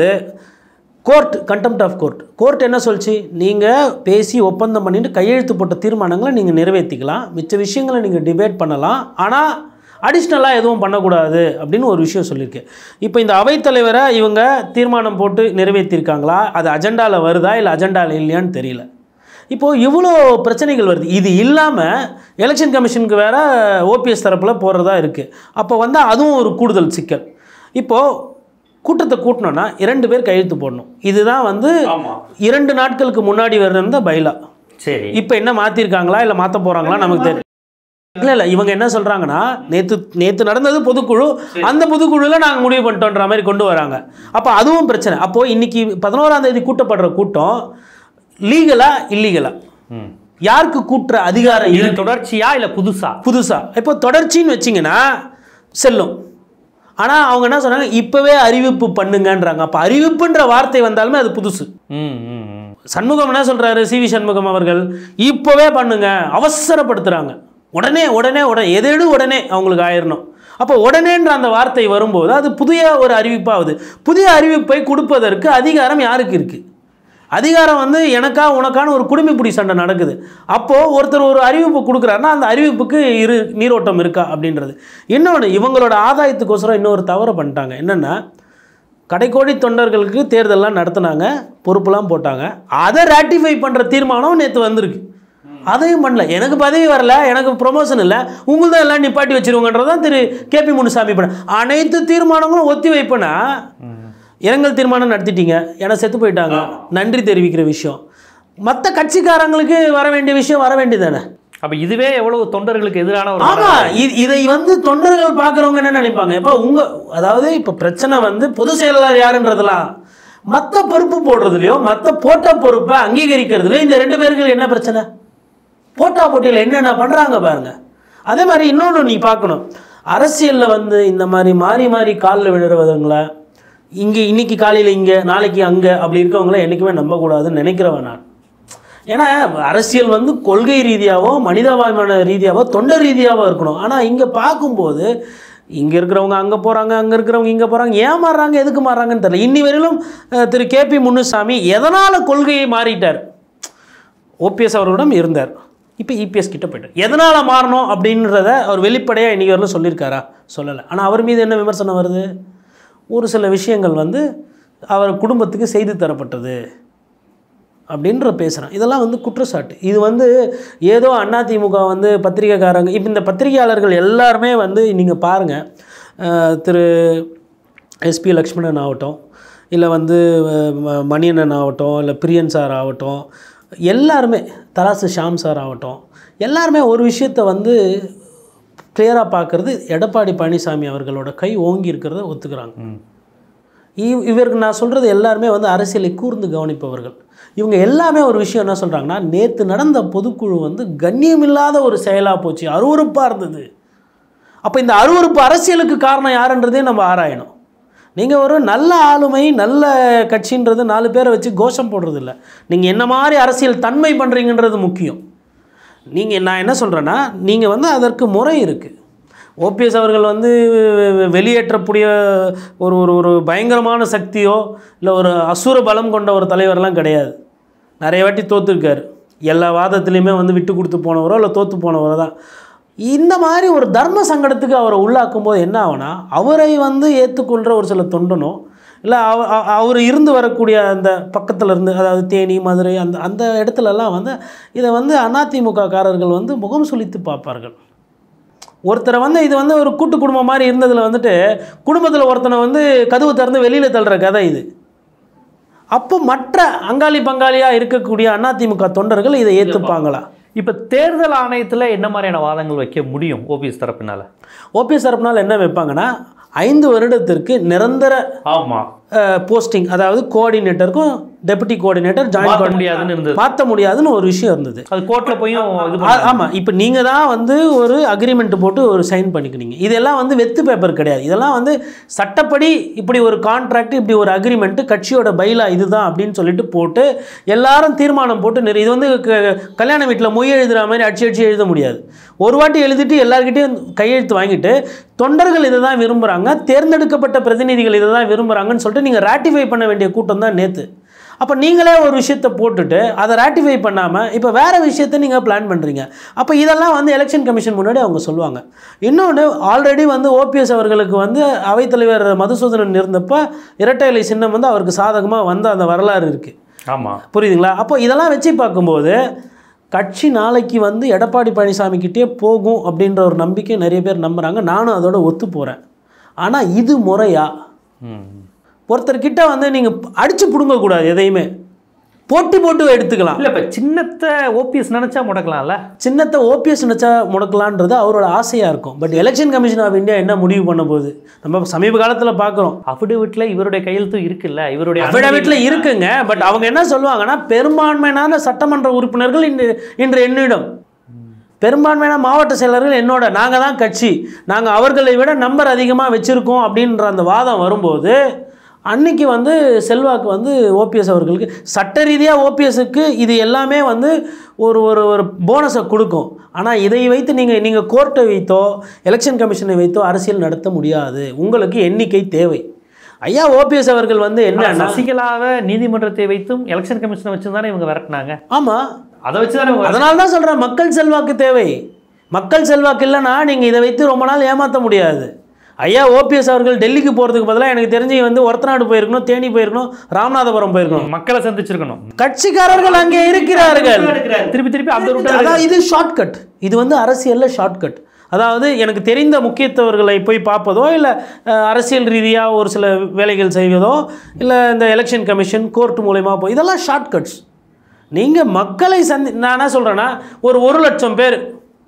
court contempt of court court என்ன சொல்லுச்சு நீங்கள் பேசி ஒப்பந்தம் பண்ணிட்டு கையெழுத்து போட்ட தீர்மானங்களை நீங்கள் நிறைவேற்றிக்கலாம் மிச்ச விஷயங்களை நீங்கள் டிபேட் பண்ணலாம் ஆனால் அடிஷ்னலாக எதுவும் பண்ணக்கூடாது அப்படின்னு ஒரு விஷயம் சொல்லியிருக்கு இப்போ இந்த அவைத்தலைவரை இவங்க தீர்மானம் போட்டு நிறைவேற்றிருக்காங்களா அது அஜெண்டாவில் வருதா இல்லை அஜெண்டாவில் இல்லையான்னு தெரியல இப்போது இவ்வளோ பிரச்சனைகள் வருது இது இல்லாமல் எலெக்ஷன் கமிஷனுக்கு வேற ஓபிஎஸ் தரப்பில் போகிறதா இருக்குது அப்போ வந்து அதுவும் ஒரு கூடுதல் சிக்கல் இப்போது கூட்டத்தை கூட்டணும்னா இரண்டு பேர் கையெழுத்து போடணும் இதுதான் வந்து ஆமாம் இரண்டு நாட்களுக்கு முன்னாடி வர்ற பைலா சரி இப்போ என்ன மாற்றிருக்காங்களா இல்லை மாற்ற போகிறாங்களா நமக்கு தெரியும் இல்லை இல்லை இவங்க என்ன சொல்கிறாங்கன்னா நேற்று நேற்று நடந்தது பொதுக்குழு அந்த பொதுக்குழுவில் நாங்கள் முடிவு பண்ணிட்டோன்ற மாதிரி கொண்டு வராங்க அப்போ அதுவும் பிரச்சனை அப்போது இன்னைக்கு பதினோராம் தேதி கூட்டப்படுற கூட்டம் லீகலா இல்லீகலா ம் யாருக்கு கூட்டுற அதிகாரம் இது இருக்கு தொடர்ச்சியா இல்லை புதுசா புதுசா இப்போ தொடர்ச்சின்னு வச்சிங்கன்னா செல்லும் ஆனால் அவங்க என்ன சொன்னாங்க இப்போவே அறிவிப்பு பண்ணுங்கன்றாங்க அப்போ அறிவிப்புன்ற வார்த்தை வந்தாலுமே அது புதுசு ம் ம் ம் சண்முகம் என்ன சொல்றாரு சி வி சண்முகம் அவர்கள் இப்போவே பண்ணுங்க அவசரப்படுத்துறாங்க உடனே உடனே உடனே எதேடு உடனே அவங்களுக்கு ஆயிரணும் அப்போ உடனேன்ற அந்த வார்த்தை வரும்போது அது புதிய ஒரு அறிவிப்பாகுது புதிய அறிவிப்பை கொடுப்பதற்கு அதிகாரம் யாருக்கு இருக்குது அதிகாரம் வந்து எனக்கா உனக்கான ஒரு குடும்பிப்புடி சண்டை நடக்குது அப்போது ஒருத்தர் ஒரு அறிவிப்பு கொடுக்குறாருன்னா அந்த அறிவிப்புக்கு இரு நீரோட்டம் இருக்கா அப்படின்றது இன்னொன்று இவங்களோட ஆதாயத்துக்கோசரம் இன்னொரு தவறை பண்ணிட்டாங்க என்னென்னா கடைக்கோடி தொண்டர்களுக்கு தேர்தல்லாம் நடத்துனாங்க பொறுப்புலாம் போட்டாங்க அதை ராட்டிஃபை பண்ணுற தீர்மானம் நேற்று வந்திருக்கு அதையும் பண்ணல எனக்கு பதவி வரல எனக்கு ப்ரொமோஷன் இல்லை உங்களுதான் எல்லாம் நிப்பாட்டி வச்சிருவங்கன்றதான் திரு கேபி முனுசாமி பண்ண அனைத்து தீர்மானங்களும் ஒத்தி வைப்பேன்னா இரங்கல் தீர்மானம் நடத்திட்டீங்க ஏன்னா செத்து போயிட்டாங்க நன்றி தெரிவிக்கிற விஷயம் மற்ற கட்சிக்காரங்களுக்கு வர வேண்டிய விஷயம் வர வேண்டியதானே அப்ப இதுவே எவ்வளவு தொண்டர்களுக்கு எதிரான ஒரு ஆமா இ- இதை வந்து தொண்டர்கள் பார்க்குறவங்க என்ன நினைப்பாங்க இப்போ உங்க அதாவது இப்போ பிரச்சனை வந்து பொதுச் செயலாளர் யாருன்றதுலாம் மற்ற பொறுப்பு போடுறதுலையோ மற்ற போட்ட பொறுப்பை அங்கீகரிக்கிறதுலையோ இந்த ரெண்டு பேருக்கு என்ன பிரச்சனை போட்டா போட்டியில் என்னென்ன பண்ணுறாங்க பாருங்க அதே மாதிரி இன்னொன்று நீ பார்க்கணும் அரசியலில் வந்து இந்த மாதிரி மாறி மாறி காலில் விழுறவங்கள இங்கே இன்னைக்கு காலையில் இங்கே நாளைக்கு அங்கே அப்படி இருக்கவங்கள என்றைக்குமே நம்பக்கூடாதுன்னு நினைக்கிறவன் நான் ஏன்னா அரசியல் வந்து கொள்கை ரீதியாவோ மனிதாபிமான ரீதியாவோ தொண்டர் ரீதியாவோ இருக்கணும் ஆனால் இங்கே பார்க்கும்போது இங்கே இருக்கிறவங்க அங்கே போகிறாங்க அங்கே இருக்கிறவங்க இங்கே போகிறாங்க ஏன் மாறுறாங்க எதுக்கு மாறுறாங்கன்னு தெரியல இன்னி வரையிலும் அஹ், திரு கேபி முனுசாமி எதனால் கொள்கையை மாறிட்டார் ஓபிஎஸ் அவர்களிடம் இருந்தார் இப்போ இபிஎஸ் கிட்ட போயிட்டார் எதனால் மாறணும் அப்படின்றத அவர் வெளிப்படையாக இன்றைக்கி வரலும் சொல்லியிருக்காரா சொல்லலை ஆனால் அவர் மீது என்ன விமர்சனம் வருது ஒரு சில விஷயங்கள் வந்து அவர் குடும்பத்துக்கு செய்து தரப்பட்டது அப்படின்ற பேசுகிறேன் இதெல்லாம் வந்து குற்றச்சாட்டு இது வந்து ஏதோ அதிமுக வந்து பத்திரிகைக்காரங்க இப்போ இந்த பத்திரிகையாளர்கள் எல்லாருமே வந்து நீங்கள் பாருங்கள் திரு எஸ்பி லக்ஷ்மணன் ஆகட்டும் இல்லை வந்து அஹ், ம- மணியண்ணன் ஆகட்டும் இல்லை பிரியன் சார் ஆகட்டும் எல்லாருமே தராசு ஷாம் சார் ஆகட்டும் எல்லாருமே ஒரு விஷயத்தை வந்து கிளியராக பார்க்குறது எடப்பாடி பழனிசாமி அவர்களோட கை ஓங்கி இருக்கிறத ஒத்துக்கிறாங்க இவ் இவருக்கு நான் சொல்கிறது எல்லாருமே வந்து அரசியலை கூர்ந்து கவனிப்பவர்கள் இவங்க எல்லாமே ஒரு விஷயம் என்ன சொல்கிறாங்கன்னா நேற்று நடந்த பொதுக்குழு வந்து கண்ணியமில்லாத ஒரு செயலாக போச்சு அருவருப்பாக இருந்தது அப்போ இந்த அருவருப்பு அரசியலுக்கு காரணம் யாருன்றதையும் நம்ம ஆராயணும் நீங்கள் ஒரு நல்ல ஆளுமை நல்ல கட்சின்றது நாலு பேரை வச்சு கோஷம் போடுறது இல்லை நீங்கள் என்ன மாதிரி அரசியல் தன்மை பண்ணுறீங்கன்றது முக்கியம் நீங்கள் நான் என்ன சொல்கிறேன்னா நீங்கள் வந்து அதற்கு முறை இருக்குது ஓபிஎஸ் அவர்கள் வந்து வெளியேற்றக்கூடிய ஒரு ஒரு ஒரு பயங்கரமான சக்தியோ இல்லை ஒரு அசுர பலம் கொண்ட ஒரு தலைவர்லாம் கிடையாது நிறைய வாட்டி தோத்துருக்காரு எல்லா வாதத்துலேயுமே வந்து விட்டு கொடுத்து போனவரோ இல்லை தோற்று போனவரோ தான் இந்த மாதிரி ஒரு தர்ம சங்கடத்துக்கு அவரை உள்ளாக்கும் போது என்ன ஆகுனா அவரை வந்து ஏற்றுக்கொள்கிற ஒரு சில தொண்டனோ இல்லை அவ அ- அவர் இருந்து வரக்கூடிய அந்த பக்கத்தில் இருந்து அதாவது தேனி மதுரை அந்த அந்த இடத்துலலாம் வந்து இதை வந்து அதிமுக காரர்கள் வந்து முகம் சுளித்து பார்ப்பார்கள் ஒருத்தரை வந்து இது வந்து ஒரு கூட்டு குடும்பம் மாதிரி இருந்ததில் வந்துட்டு குடும்பத்தில் ஒருத்தனை வந்து கதவு திறந்து வெளியில் தள்ளுற கதை இது அப்போ மற்ற அங்காளி பங்காளியாக இருக்கக்கூடிய அதிமுக தொண்டர்கள் இதை ஏற்றுப்பாங்களா இப்போ தேர்தல் ஆணையத்தில் என்ன மாதிரியான வாதங்கள் வைக்க முடியும் ஓபிஎஸ் தரப்பினால ஓபிஎஸ் தரப்புனால் என்ன வைப்பாங்கன்னா ஐந்து வருடத்திற்கு நிரந்தர ஆமாம் போஸ்டிங் அதாவது கோஆர்டினேட்டருக்கும் டெபுட்டி கோஆர்டினேட்டர் மாற்ற ஜாயின் முடியாதுன்னு இருந்தது மாற்ற முடியாதுன்னு ஒரு விஷயம் இருந்தது அது கோர்ட்டில் போயும் இது ஆ- ஆமா இப்போ நீங்கள் தான் வந்து ஒரு அக்ரிமெண்ட் போட்டு ஒரு சைன் பண்ணிக்கிறீங்க இதெல்லாம் வந்து வெத்து பேப்பர் கிடையாது இதெல்லாம் வந்து சட்டப்படி இப்படி ஒரு கான்ட்ராக்ட் இப்படி ஒரு அக்ரிமெண்ட் கட்சியோட பைலா இதுதான் அப்படின்னு சொல்லிட்டு போட்டு எல்லாரும் தீர்மானம் போட்டு நிறு இது வந்து க- கல்யாண வீட்டில் மொய் எழுதுகிற மாதிரி அடிச்சு அடிச்சு எழுத முடியாது ஒரு வாட்டி எழுதிட்டு எல்லார்கிட்டயும் கையெழுத்து வாங்கிட்டு தொண்டர்கள் இதை தான் விரும்புகிறாங்க தேர்ந்தெடுக்கப்பட்ட பிரதிநிதிகள் இதை தான் விரும்புகிறாங்கன்னு சொல்லிட்டு நீங்கள் ராட்டிஃபை பண்ண வேண்டிய கூட்டம் தான் நேற்று அப்போ நீங்களே ஒரு விஷயத்தை போட்டுட்டு அதை ராட்டிஃபை பண்ணாமல் இப்போ வேறு விஷயத்தை நீங்கள் பிளான் பண்ணுறீங்க அப்போ இதெல்லாம் வந்து எலெக்ஷன் கமிஷன் முன்னாடி அவங்க சொல்லுவாங்க இன்னொன்று ஆல்ரெடி வந்து ஓபிஎஸ் அவர்களுக்கு வந்து அவைத்தலைவர் மதுசூதனன் இருந்தப்போ இரட்டை இலை சின்னம் வந்து அவருக்கு சாதகமாக வந்த அந்த வரலாறு இருக்குது ஆமாம் புரியுதுங்களா அப்போ இதெல்லாம் வச்சு பார்க்கும்போது கட்சி நாளைக்கு வந்து எடப்பாடி பழனிசாமிக்கிட்டே போகும் அப்படின்ற ஒரு நம்பிக்கை நிறைய பேர் நம்புகிறாங்க நானும் அதோட ஒத்து போகிறேன் ஆனால் இது முறையா ம் ஒருத்தர்கிட்ட வந்து நீங்கள் அடித்து பிடுங்கக்கூடாது எதையுமே போட்டி போட்டு எடுத்துக்கலாம் இல்லை இப்போ சின்னத்தை ஓபிஎஸ் நினச்சா முடக்கலாம்ல சின்னத்தை ஓபிஎஸ் நினச்சா முடக்கலான்றது அவரோட ஆசையாக இருக்கும் but election commission of India என்ன முடிவு பண்ண போகுது நம்ம சமீப காலத்தில் பார்க்குறோம் அஃபிடவிட்டில் இவருடைய கையெழுத்தும் இருக்குல்ல இவருடைய அஃபிடவிட்டில் இருக்குங்க பட் அவங்க என்ன சொல்லுவாங்கன்னா பெரும்பான்மையான சட்டமன்ற உறுப்பினர்கள் இன்று இன்று என்னிடம் பெரும்பான்மையான மாவட்ட செயலர்கள் என்னோட நாங்கள் தான் கட்சி நாங்கள் அவர்களை விட நம்பர் அதிகமாக வச்சுருக்கோம் அப்படின்ற அந்த வாதம் வரும்போது அன்னைக்கு வந்து செல்வாக்கு வந்து ஓபிஎஸ் அவர்களுக்கு சட்ட ரீதியாக ஓபிஎஸ்க்கு இது எல்லாமே வந்து ஒரு ஒரு ஒரு போனஸை கொடுக்கும் ஆனால் இதை வைத்து நீங்கள் நீங்கள் கோர்ட்டை வைத்தோ எலெக்ஷன் கமிஷனை வைத்தோ அரசியல் நடத்த முடியாது உங்களுக்கு எண்ணிக்கை தேவை ஐயா ஓபிஎஸ் அவர்கள் வந்து ஆனா என்னன்னா சசிகலாவை நீதிமன்றத்தை வைத்தும் எலெக்ஷன் கமிஷனை வச்சு தானே இவங்க விரட்டினாங்க ஆமாம் அதை வச்சு தானே இவங்க அதனால தான் சொல்கிறேன் மக்கள் செல்வாக்கு தேவை மக்கள் செல்வாக்கு இல்லைன்னா நீங்கள் இதை வைத்து ரொம்ப நாள் ஏமாற்ற முடியாது ஐயா ஓபிஎஸ் அவர்கள் டெல்லிக்கு போகிறதுக்கு பதிலாக எனக்கு தெரிஞ்சு வந்து ஒரத்தநாடு போயிருக்கணும் தேனி போயிருக்கணும் ராமநாதபுரம் போயிருக்கணும் மக்களை சந்திச்சிருக்கணும் கட்சிக்காரர்கள் அங்கே இருக்கிறார்கள் திருப்பி திருப்பி அந்த ரூட்டை அதாவது இது ஷார்ட்கட் இது வந்து அரசியலில் ஷார்ட்கட் அதாவது எனக்கு தெரிந்த முக்கியத்தவர்களை போய் பார்ப்பதோ இல்லை அரசியல் ரீதியாக ஒரு சில வேலைகள் செய்வதோ இல்லை இந்த எலெக்ஷன் கமிஷன் கோர்ட் மூலயமா போய் இதெல்லாம் ஷார்ட்கட்ஸ் நீங்கள் மக்களை சந்தி நான் என்ன சொல்கிறேன்னா ஒரு ஒரு லட்சம் பேர்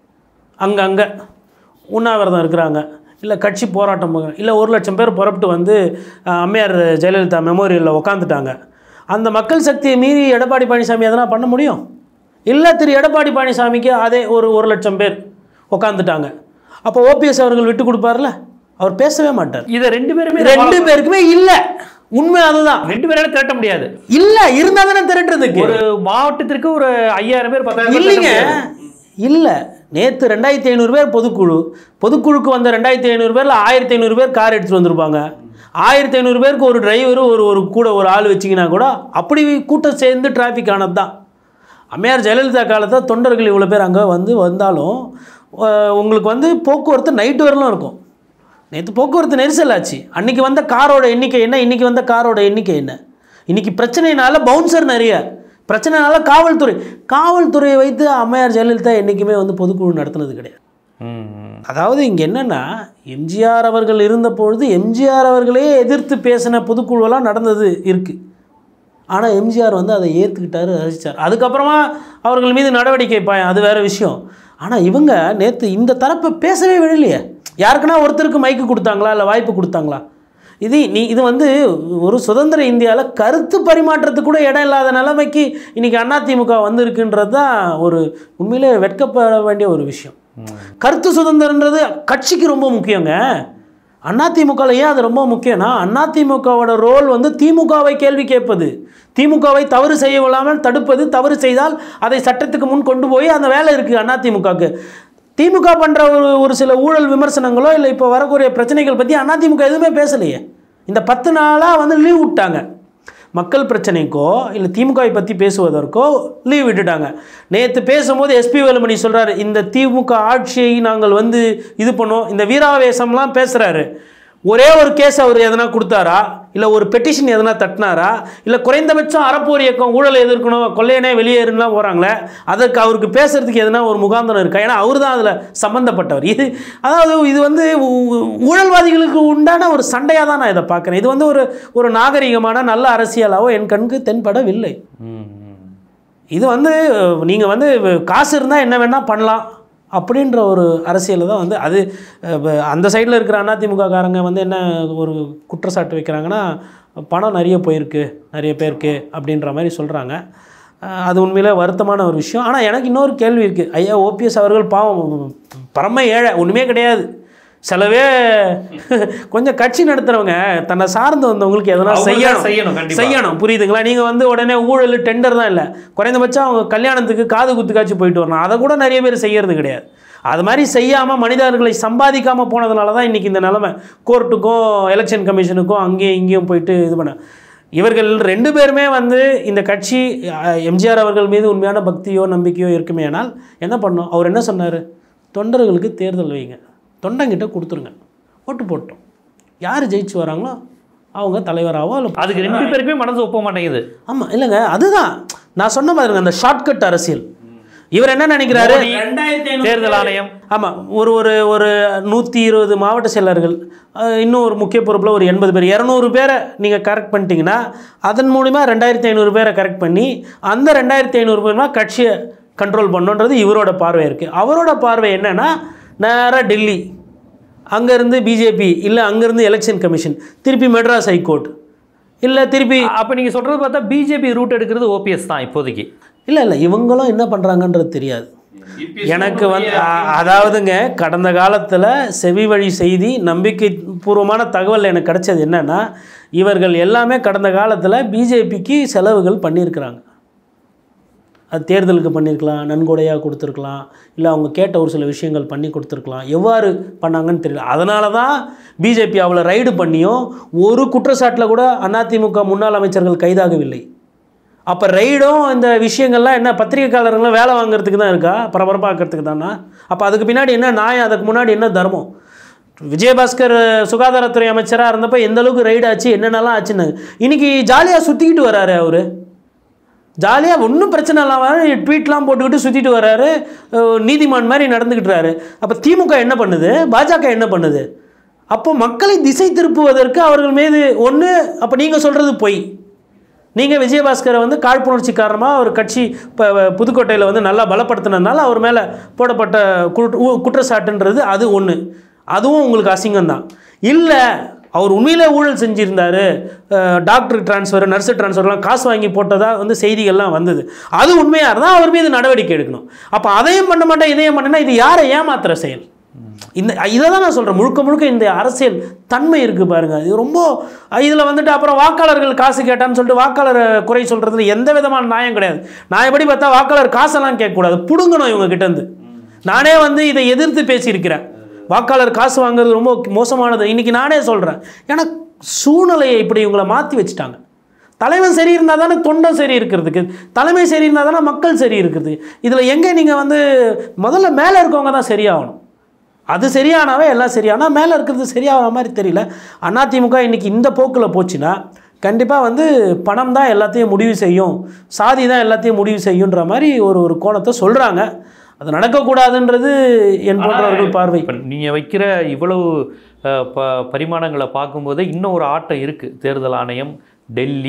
அங்கங்கே உண்ணாவிரதம் இருக்கிறாங்க இல்லை கட்சி போராட்டம் போக- இல்லை ஒரு லட்சம் பேர் புறப்பட்டு வந்து அஹ், அம்மையார் ஜெயலலிதா மெமோரியலில் உக்காந்துட்டாங்க அந்த மக்கள் சக்தியை மீறி எடப்பாடி பழனிசாமி எதனா பண்ண முடியும் இல்லை திரு எடப்பாடி பழனிசாமிக்கு அதே ஒரு ஒரு லட்சம் பேர் உக்காந்துட்டாங்க அப்போ ஓபிஎஸ் அவர்கள் விட்டு கொடுப்பார்ல அவர் பேசவே மாட்டார் இதை ரெண்டு பேருமே ரெண்டு பேருக்குமே இல்லை உண்மை அதுதான் ரெண்டு பேரால திரட்ட முடியாது இல்லை இருந்தால் தானே திரட்டுறதுக்கு ஒரு மாவட்டத்திற்கு ஒரு ஐயாயிரம் பேர் பத்தாயிரம் பேர் இல்லைங்க திரட்ட முடியாது. இல்லை நேற்று ரெண்டாயிரத்தி ஐநூறு பேர் பொதுக்குழு பொதுக்குழுக்கு வந்த ரெண்டாயிரத்தி ஐநூறு பேரில் ஆயிரத்தி ஐநூறு பேர் கார் எடுத்துகிட்டு வந்திருப்பாங்க ஆயிரத்தி ஐநூறு பேருக்கு ஒரு டிரைவரு ஒரு ஒரு கூட ஒரு ஆள் வச்சிங்கன்னா கூட அப்படி கூட்டம் சேர்ந்து டிராஃபிக் ஆனது தான் அம்மையார் ஜெயலலிதா காலத்தில் தொண்டர்கள் இவ்வளோ பேர் அங்கே வந்து வந்தாலும் அஹ், உங்களுக்கு வந்து போக்குவரத்து நைட்டு வரலும் இருக்கும் நேற்று போக்குவரத்து நெரிசல் ஆச்சு அன்றைக்கி வந்த காரோட எண்ணிக்கை என்ன இன்றைக்கி வந்த காரோட எண்ணிக்கை என்ன இன்றைக்கி பிரச்சனைனால பவுன்சர் நிறைய பிரச்சனைனால காவல்துறை காவல்துறையை வைத்து அம்மையார் ஜெயலலிதா என்றைக்குமே வந்து பொதுக்குழு நடத்துனது கிடையாது ம், ம். அதாவது இங்கே என்னென்னா எம்ஜிஆர் அவர்கள் இருந்த பொழுது எம்ஜிஆர் அவர்களே எதிர்த்து பேசின பொதுக்குழுவெல்லாம் நடந்தது இருக்குது ஆனால் எம்ஜிஆர் வந்து அதை ஏற்றுக்கிட்டாரு ரசித்தார் அதுக்கப்புறமா அவர்கள் மீது நடவடிக்கை பாயம் அது வேறு விஷயம் ஆனால் இவங்க நேற்று இந்த தரப்பை பேசவே விடலையே யாருக்குன்னா ஒருத்தருக்கு மைக்கு கொடுத்தாங்களா இல்லை வாய்ப்பு கொடுத்தாங்களா இது நீ இது வந்து ஒரு சுதந்திர இந்தியாவில் கருத்து பரிமாற்றத்துக்கு கூட இடம் இல்லாத நிலைமைக்கு இன்றைக்கி அதிமுக வந்திருக்குன்றது தான் ஒரு உண்மையிலே வெட்கப்பட வேண்டிய ஒரு விஷயம் கருத்து சுதந்திரன்றது கட்சிக்கு ரொம்ப முக்கியங்க அதிமுகவில் ஏன் அது ரொம்ப முக்கியம்னா அதிமுகவோட ரோல் வந்து திமுகவை கேள்வி கேட்பது திமுகவை தவறு செய்ய விடாமல் தடுப்பது தவறு செய்தால் அதை சட்டத்துக்கு முன் கொண்டு போய் அந்த வேலை இருக்குது அதிமுகவுக்கு திமுக பண்ணுற ஒரு ஒரு சில ஊழல் விமர்சனங்களோ இல்லை இப்போ வரக்கூடிய பிரச்சனைகள் பற்றி அதிமுக எதுவுமே பேசலையே இந்த பத்து நாளாக வந்து லீவ் விட்டாங்க மக்கள் பிரச்சனைக்கோ இல்லை திமுகவை பற்றி பேசுவதற்கோ லீவ் விட்டுட்டாங்க நேற்று பேசும்போது எஸ்பி வேலுமணி சொல்கிறாரு இந்த திமுக ஆட்சியை நாங்கள் வந்து இது பண்ணோம் இந்த வீராவேசம்லாம் பேசுகிறாரு ஒரே ஒரு கேஸ் அவர் எதனா கொடுத்தாரா இல்லை ஒரு பெட்டிஷன் எதனா தட்டினாரா இல்லை குறைந்தபட்சம் அறப்போர் இயக்கம் ஊழலை எதிர்க்கணும் கொள்ளையனே வெளியேறுலாம் போகிறாங்களே அதற்கு அவருக்கு பேசுறதுக்கு எதனா ஒரு முகாந்திரம் இருக்கா ஏன்னா அவர் தான் அதில் சம்மந்தப்பட்டவர் இது அதாவது இது வந்து ஊ- ஊழல்வாதிகளுக்கு உண்டான ஒரு சண்டையாக தான் நான் இதை பார்க்குறேன் இது வந்து ஒரு ஒரு நாகரிகமான நல்ல அரசியலாவோ என் கண்ணுக்கு தென்படவில்லை ம், ம். இது வந்து நீங்கள் வந்து காசு இருந்தால் என்ன வேணால் பண்ணலாம் அப்படின்ற ஒரு அரசியலை தான் வந்து அது அஹ், வ- அந்த சைடில் இருக்கிற அதிமுக காரங்க வந்து என்ன ஒரு குற்றச்சாட்டு வைக்கிறாங்கன்னா பணம் நிறைய போயிருக்கு நிறைய பேருக்கு அப்படின்ற மாதிரி சொல்கிறாங்க அது உண்மையிலே வருத்தமான ஒரு விஷயம் ஆனால் எனக்கு இன்னொரு கேள்வி இருக்குது ஐயா ஓபிஎஸ் அவர்கள் பாவம் பரம ஏழை ஒன்றுமே கிடையாது செலவே கொஞ்சம் கட்சி நடத்துகிறவங்க தன்னை சார்ந்து வந்தவங்களுக்கு எதனா அவங்க தான் செய்யணும் செய்யணும், கண்டிப்பா. செய்யணும் புரியுதுங்களா நீங்கள் வந்து உடனே ஊழல் டெண்டர் தான் இல்லை குறைந்தபட்சம் அவங்க கல்யாணத்துக்கு காது குத்துக்காச்சும் போயிட்டு வரணும் அதை கூட நிறைய பேர் செய்யறது கிடையாது அது மாதிரி செய்யாமல் மனிதர்களை சம்பாதிக்காமல் போனதுனால தான் இன்றைக்கி இந்த நிலமை கோர்ட்டுக்கும் எலெக்ஷன் கமிஷனுக்கும் அங்கேயும் இங்கேயும் போயிட்டு இது பண்ண இவர்கள் ரெண்டு பேருமே வந்து இந்த கட்சி அஹ், எம்ஜிஆர் அவர்கள் மீது உண்மையான பக்தியோ நம்பிக்கையோ இருக்குமே ஆனால் என்ன பண்ணோம் அவர் என்ன சொன்னார் தொண்டர்களுக்கு தேர்தல் வைங்க தொண்டங்கிட்ட கொடுத்துருங்க ஓட்டு போட்டோம் யார் ஜெயிச்சு வராங்களோ அவங்க தலைவராகவோ இல்லை அதுக்கு ரெண்டு பேருக்குமே மனசு ஒப்ப மாட்டேங்குது ஆமாம் இல்லைங்க அதுதான் நான் சொன்ன மாதிரிங்க அந்த ஷார்ட்கட் அரசியல் இவர் என்ன நினைக்கிறாரு மோடி, தேர்தல் ஆணையம் ஆமாம் ஒரு ஒரு ஒரு நூற்றி இருபது மாவட்ட செயலர்கள் அஹ், இன்னும் ஒரு முக்கிய பொறுப்பில் ஒரு எண்பது பேர் இரநூறு பேரை நீங்கள் கரெக்ட் பண்ணிட்டீங்கன்னா அதன் மூலிமா ரெண்டாயிரத்தி ஐநூறு பேரை கரெக்ட் பண்ணி அந்த ரெண்டாயிரத்தி ஐநூறு பேர்னா கட்சியை கண்ட்ரோல் பண்ணுன்றது இவரோட பார்வை இருக்குது அவரோட பார்வை என்னன்னா நேராக டெல்லி அங்கேருந்து பிஜேபி இல்லை அங்கேருந்து எலெக்ஷன் கமிஷன் திருப்பி மெட்ராஸ் ஹைகோர்ட் இல்லை திருப்பி அப்ப நீங்க சொல்றது பார்த்தா பிஜேபி ரூட் எடுக்கிறது ஓபிஎஸ் தான் இப்போதைக்கு இல்லை இல்லை இவங்களும் என்ன பண்ணுறாங்கன்றது தெரியாது எனக்கு வந்து அ- அதாவதுங்க கடந்த காலத்தில் செவி வழி செய்தி நம்பிக்கை பூர்வமான தகவல் எனக்கு கிடைச்சது என்னன்னா இவர்கள் எல்லாமே கடந்த காலத்தில் பிஜேபிக்கு செலவுகள் பண்ணியிருக்கிறாங்க அது தேர்தலுக்கு பண்ணியிருக்கலாம் நன்கொடையாக கொடுத்துருக்கலாம் இல்லை அவங்க கேட்ட ஒரு சில விஷயங்கள் பண்ணி கொடுத்துருக்கலாம் எவ்வாறு பண்ணாங்கன்னு தெரியல அதனால தான் பிஜேபி அவளை ரைடு பண்ணியும் ஒரு குற்றச்சாட்டில் கூட அதிமுக முன்னாள் அமைச்சர்கள் கைதாகவில்லை அப்போ ரைடும் இந்த விஷயங்கள்லாம் என்ன பத்திரிகைக்காரங்களும் வேலை வாங்குறதுக்கு தான் இருக்கா பரபரப்பாக்கிறதுக்கு தானா அப்போ அதுக்கு பின்னாடி என்ன நியாயம் அதுக்கு முன்னாடி என்ன தர்மம் விஜயபாஸ்கர் சுகாதாரத்துறை அமைச்சராக இருந்தப்போ எந்த அளவுக்கு ரைடு ஆச்சு என்னென்னலாம் ஆச்சுன்னு இன்னைக்கு ஜாலியாக சுற்றிக்கிட்டு வராரு அவர் ஜாலியாக ஒன்றும் பிரச்சனை இல்லாமல் ட்வீட்லாம் போட்டுக்கிட்டு சுற்றிட்டு வராரு அஹ் நீதிமான் மாதிரி நடந்துக்கிட்டுறாரு அப்போ திமுக என்ன பண்ணுது பாஜக என்ன பண்ணுது அப்போ மக்களை திசை திருப்புவதற்கு அவர்கள் மீது ஒன்று அப்போ நீங்கள் சொல்கிறது பொய் நீங்கள் விஜயபாஸ்கரை வந்து காழ்ப்புணர்ச்சி காரணமாக ஒரு கட்சி இப்போ புதுக்கோட்டையில் வந்து நல்லா பலப்படுத்தினதுனால அவர் மேலே போடப்பட்ட குற்ற- ஊ- குற்றச்சாட்டுன்றது அது ஒன்று அதுவும் உங்களுக்கு அசிங்கம்தான் இல்லை அவர் உண்மையிலே ஊழல் செஞ்சுருந்தாரு டாக்டர் டிரான்ஸ்ஃபர் நர்ஸு டிரான்ஸ்ஃபர்லாம் காசு வாங்கி போட்டதாக வந்து செய்திகள்லாம் வந்தது அது உண்மையாக இருந்தால் அவர் மீது நடவடிக்கை எடுக்கணும் அப்போ அதையும் பண்ண மாட்டேன் இதையும் பண்ணேன்னா இது யாரை ஏமாத்துற செயல் இந்த இதை தான் நான் சொல்கிறேன் முழுக்க முழுக்க இந்த அரசியல் தன்மை இருக்குது பாருங்க இது ரொம்ப இதில் வந்துட்டு அப்புறம் வாக்காளர்கள் காசு கேட்டான்னு சொல்லிட்டு வாக்காளரை குறை சொல்கிறதுல எந்த விதமான நியாயம் கிடையாது நான் எப்படி பார்த்தா வாக்காளர் காசெல்லாம் கேட்கக்கூடாது பிடுங்கணும் இவங்க கிட்டேருந்து நானே வந்து இதை எதிர்த்து பேசியிருக்கிறேன் வாக்காளர் காசு வாங்குறது ரொம்ப மோசமானது இன்னைக்கு நானே சொல்கிறேன் ஏன்னா சூழ்நிலையை இப்படி இவங்களை மாற்றி வச்சுட்டாங்க தலைவன் சரி இருந்தால் தானே தொண்டம் சரி இருக்கிறதுக்கு தலைமை சரி இருந்தால் தானே மக்கள் சரி இருக்குது இதில் எங்கே நீங்கள் வந்து முதல்ல மேலே இருக்கவங்க தான் சரியாகணும் அது சரியானாவே எல்லாம் சரியானா மேலே இருக்கிறது சரியாகிற மாதிரி தெரியல அதிமுக இன்னைக்கு இந்த போக்கில் போச்சுன்னா கண்டிப்பாக வந்து பணம் தான் எல்லாத்தையும் முடிவு செய்யும் சாதி தான் எல்லாத்தையும் முடிவு செய்யுன்ற மாதிரி ஒரு ஒரு கோணத்தை சொல்கிறாங்க அது நடக்கக்கூடாதுன்றது என் போன்றவர்கள் பார்வை இப்போ நீங்கள் வைக்கிற இவ்வளவு அஹ், ப பரிமாணங்களை பார்க்கும்போது இன்னும் ஒரு ஆட்டம் இருக்குது தேர்தல் ஆணையம் டெல்லி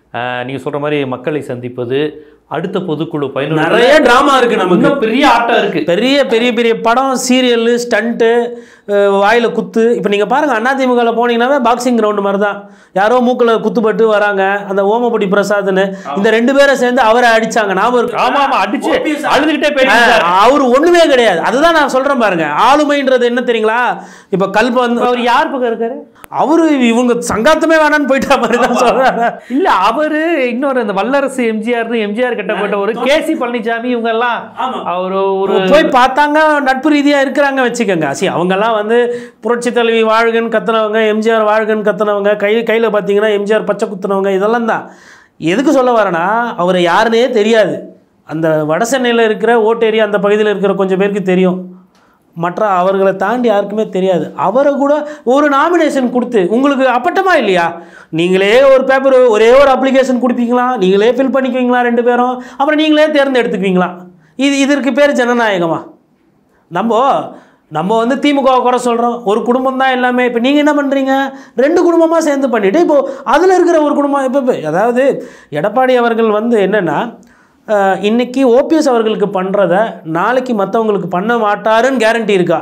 நீங்கள் சொல்கிற மாதிரி மக்களை சந்திப்பது அடுத்த பொதுக்குழு பயனுள்ள நிறைய ட்ராமா இருக்கு நமக்கு இன்னும் பெரிய ஆட்டம் இருக்கு பெரிய பெரிய பெரிய படம் சீரியலு ஸ்டண்ட்டு வாயில் குத்து இப்போ நீங்கள் பாருங்கள் அதிமுகவில் போனீங்கன்னாவே பாக்ஸிங் கிரவுண்டு மாதிரி தான் யாரோ மூக்கில் குத்துப்பட்டு வராங்க அந்த ஓமப்படி பிரசாத்னு இந்த ரெண்டு பேரை சேர்ந்து அவரை அடிச்சாங்க ஞாபகம் இருக்கு ஆமா ஆமா அடிச்சு அழுதுகிட்டே போயிட்டு அவர் ஒண்ணுமே கிடையாது அதுதான் நான் சொல்றேன் பாருங்க ஆளுமைன்றது என்ன தெரியுங்களா இப்ப கல்ப வந்து அவர் யார் பக்கம் இருக்காரு அவரு இவங்க சங்காத்தமே வேணான்னு போயிட்டா மாதிரி தான் சொல்றாங்க இல்ல அவரு இன்னொரு அந்த வல்லரசு எம்ஜிஆர்னு எம்ஜிஆர் கட்டப்பட்ட ஒரு கேசி பழனிசாமி இவங்க எல்லாம் அவர் ஒரு போய் பார்த்தாங்க நட்பு ரீதியா இருக்கிறாங்க வச்சுக்கோங்க சி அவங்கெல்லாம் வந்து புரட்சி தலைவி வாழ்கன்னு கத்துனவங்க எம்ஜிஆர் வாழ்கன்னு கத்துனவங்க கை கையில் பார்த்தீங்கன்னா எம்ஜிஆர் பச்சை குத்துனவங்க இதெல்லாம் தான் எதுக்கு சொல்ல வரேன்னா அவரை யாருன்னே தெரியாது அந்த வடசென்னையில் இருக்கிற ஓட்டேரி அந்த பகுதியில் இருக்கிற கொஞ்சம் பேருக்கு தெரியும் மற்ற அவர்களை தாண்டி யாருக்குமே தெரியாது அவரை கூட ஒரு நாமினேஷன் கொடுத்து உங்களுக்கு அப்பட்டமா இல்லையா நீங்களே ஒரு பேப்பர் ஒரே ஒரு அப்ளிகேஷன் கொடுப்பீங்களா நீங்களே ஃபில் பண்ணிக்குவீங்களா ரெண்டு பேரும் அப்புறம் நீங்களே தேர்ந்தெடுத்துக்குவீங்களா இது இதற்கு பேர் ஜனநாயகமா நம்ம நம்ம வந்து திமுக குறை சொல்கிறோம் ஒரு குடும்பம் தான் எல்லாமே இப்போ நீங்கள் என்ன பண்ணுறீங்க ரெண்டு குடும்பமாக சேர்ந்து பண்ணிவிட்டு இப்போது அதில் இருக்கிற ஒரு குடும்பம் இப்போ இப்போ அதாவது எடப்பாடி அவர்கள் வந்து என்னென்னா இன்னைக்கு ஓபிஎஸ் அவர்களுக்கு பண்ணுறத நாளைக்கு மற்றவங்களுக்கு பண்ண மாட்டாருன்னு கேரண்டி இருக்கா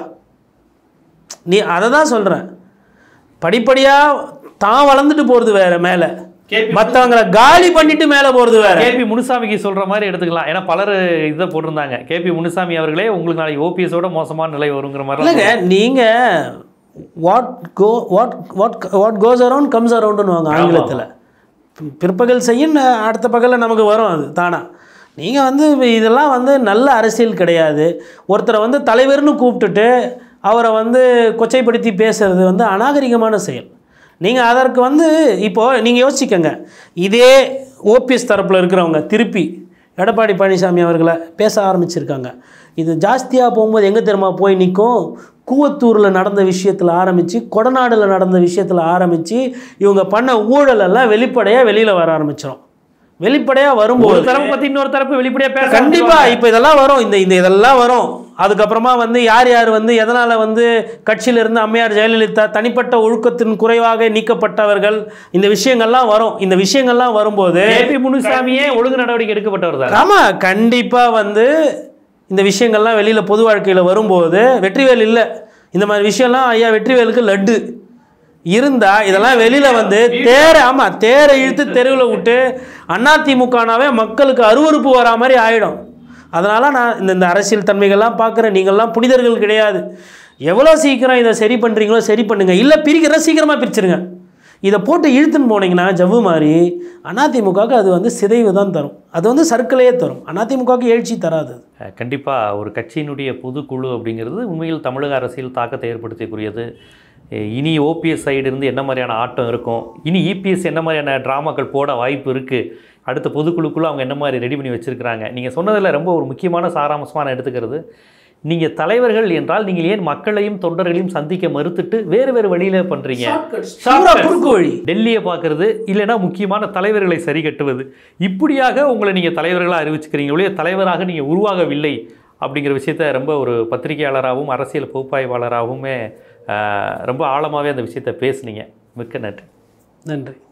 நீ அதை தான் சொல்கிறேன் படிப்படியாக தான் வளர்ந்துட்டு போகிறது வேற மேலே மற்றவங்களை காலி பண்ணிட்டு மேலே போகிறது வேற கேபி முனுசாமிக்கு சொல்ற மாதிரி எடுத்துக்கலாம் ஏன்னா பலர் இதை போட்டிருந்தாங்க கேபி முனுசாமி அவர்களே உங்களுக்கு நாளைக்கு ஓபிஎஸோட மோசமான நிலை வருங்கிற மாதிரி இல்லைங்க நீங்கள் what go what what what goes around comes அரவுண்டுன்னு வாங்க ஆங்கிலத்தில் பிற்பகல் செய்யும் அடுத்த பகலில் நமக்கு வரும் அது தானா நீங்கள் வந்து இதெல்லாம் வந்து நல்ல அரசியல் கிடையாது ஒருத்தரை வந்து தலைவர்னு கூப்பிட்டுட்டு அவரை வந்து கொச்சைப்படுத்தி பேசுறது வந்து அநாகரிகமான செயல் நீங்கள் அதற்கு வந்து இப்போது நீங்கள் யோசிச்சுக்கோங்க இதே ஓபிஎஸ் தரப்பில் இருக்கிறவங்க திருப்பி எடப்பாடி பழனிசாமி அவர்களை பேச ஆரம்பிச்சிருக்காங்க இது ஜாஸ்தியாக போகும்போது எங்கே தெரியுமா போய் நிற்கும் கூவத்தூரில் நடந்த விஷயத்தில் ஆரம்பித்து கொடநாடில் நடந்த விஷயத்தில் ஆரம்பித்து இவங்க பண்ண ஊழலெல்லாம் வெளிப்படையாக வெளியில் வர ஆரம்பிச்சிடும் வெளிப்படையாக ஒரு வரும்போது தரப்பு பத்தி இன்னொரு தரப்பு வெளிப்படையா பேச கண்டிப்பா இப்போ இதெல்லாம் வரும் இந்த இந்த இதெல்லாம் வரும் அதுக்கப்புறமா வந்து யார் யார் வந்து எதனால் வந்து கட்சியில இருந்து அம்மையார் ஜெயலலிதா தனிப்பட்ட ஒழுக்கத்தின் குறைவாக நீக்கப்பட்டவர்கள் இந்த விஷயங்கள்லாம் வரும் இந்த விஷயங்கள்லாம் வரும்போது கேபி முனுசாமியே ஒழுங்கு நடவடிக்கை எடுக்கப்பட்டவர் தான் ஆமாம் கண்டிப்பாக வந்து இந்த விஷயங்கள்லாம் வெளியில் பொது வாழ்க்கையில் வரும்போது வெற்றிவேல் இல்லை இந்த மாதிரி விஷயம்லாம் ஐயா வெற்றிவேலுக்கு லட்டு இருந்தா இதெல்லாம் வெளியில் வந்து தேரை ஆமாம் தேரை இழுத்து தெருவில் விட்டு அதிமுகனாவே மக்களுக்கு அருவருப்பு வரா மாதிரி ஆயிடும் அதனால் நான் இந்த இந்த அரசியல் தன்மைகள்லாம் பார்க்குறேன் நீங்கள்லாம் புனிதர்கள் கிடையாது எவ்வளோ சீக்கிரம் இதை சரி பண்ணுறீங்களோ சரி பண்ணுங்க இல்லை பிரிக்கிறத சீக்கிரமாக பிரிச்சிருங்க இதை போட்டு இழுத்துன்னு போனீங்கன்னா ஜவ்வு மாதிரி அதிமுகவுக்கு அது வந்து சிதைவு தான் தரும் அது வந்து சர்க்கிளையே தரும் அதிமுகவுக்கு எழுச்சி தராது அது. அஹ் கண்டிப்பா ஒரு கட்சியினுடைய பொதுக்குழு அப்படிங்கிறது உண்மையில் தமிழக அரசியல் தாக்கத்தை ஏற்படுத்தக்கூடியது அஹ் இனி ஓபிஎஸ் சைடு இருந்து என்ன மாதிரியான ஆட்டம் இருக்கும் இனி இபிஎஸ் என்ன மாதிரியான ட்ராமாக்கள் போட வாய்ப்பு இருக்குது அடுத்த பொதுக்குழுக்குள்ள அவங்க என்ன மாதிரி ரெடி பண்ணி வச்சிருக்கிறாங்க நீங்கள் சொன்னதில் ரொம்ப ஒரு முக்கியமான சாராம்சமாக நான் எடுத்துக்கிறது நீங்கள் தலைவர்கள் என்றால் நீங்கள் ஏன் மக்களையும் தொண்டர்களையும் சந்திக்க மறுத்துட்டு வேறு வேறு வழியில் பண்ணுறீங்க பூரா குறுக்கு வழி டெல்லியை பார்க்கறது இல்லைன்னா முக்கியமான தலைவர்களை சரி கட்டுவது இப்படியாக உங்களை நீங்கள் தலைவர்களாக அறிவிச்சுக்கிறீங்க ஒழிய தலைவராக நீங்கள் உருவாகவில்லை அப்படிங்கிற விஷயத்த ரொம்ப ஒரு பத்திரிகையாளராகவும் அரசியல் பகுப்பாய்வாளராகவுமே ஆஹ், ரொம்ப ஆழமாகவே அந்த விஷயத்தை பேசுனீங்க மிக்க நன்றி நன்றி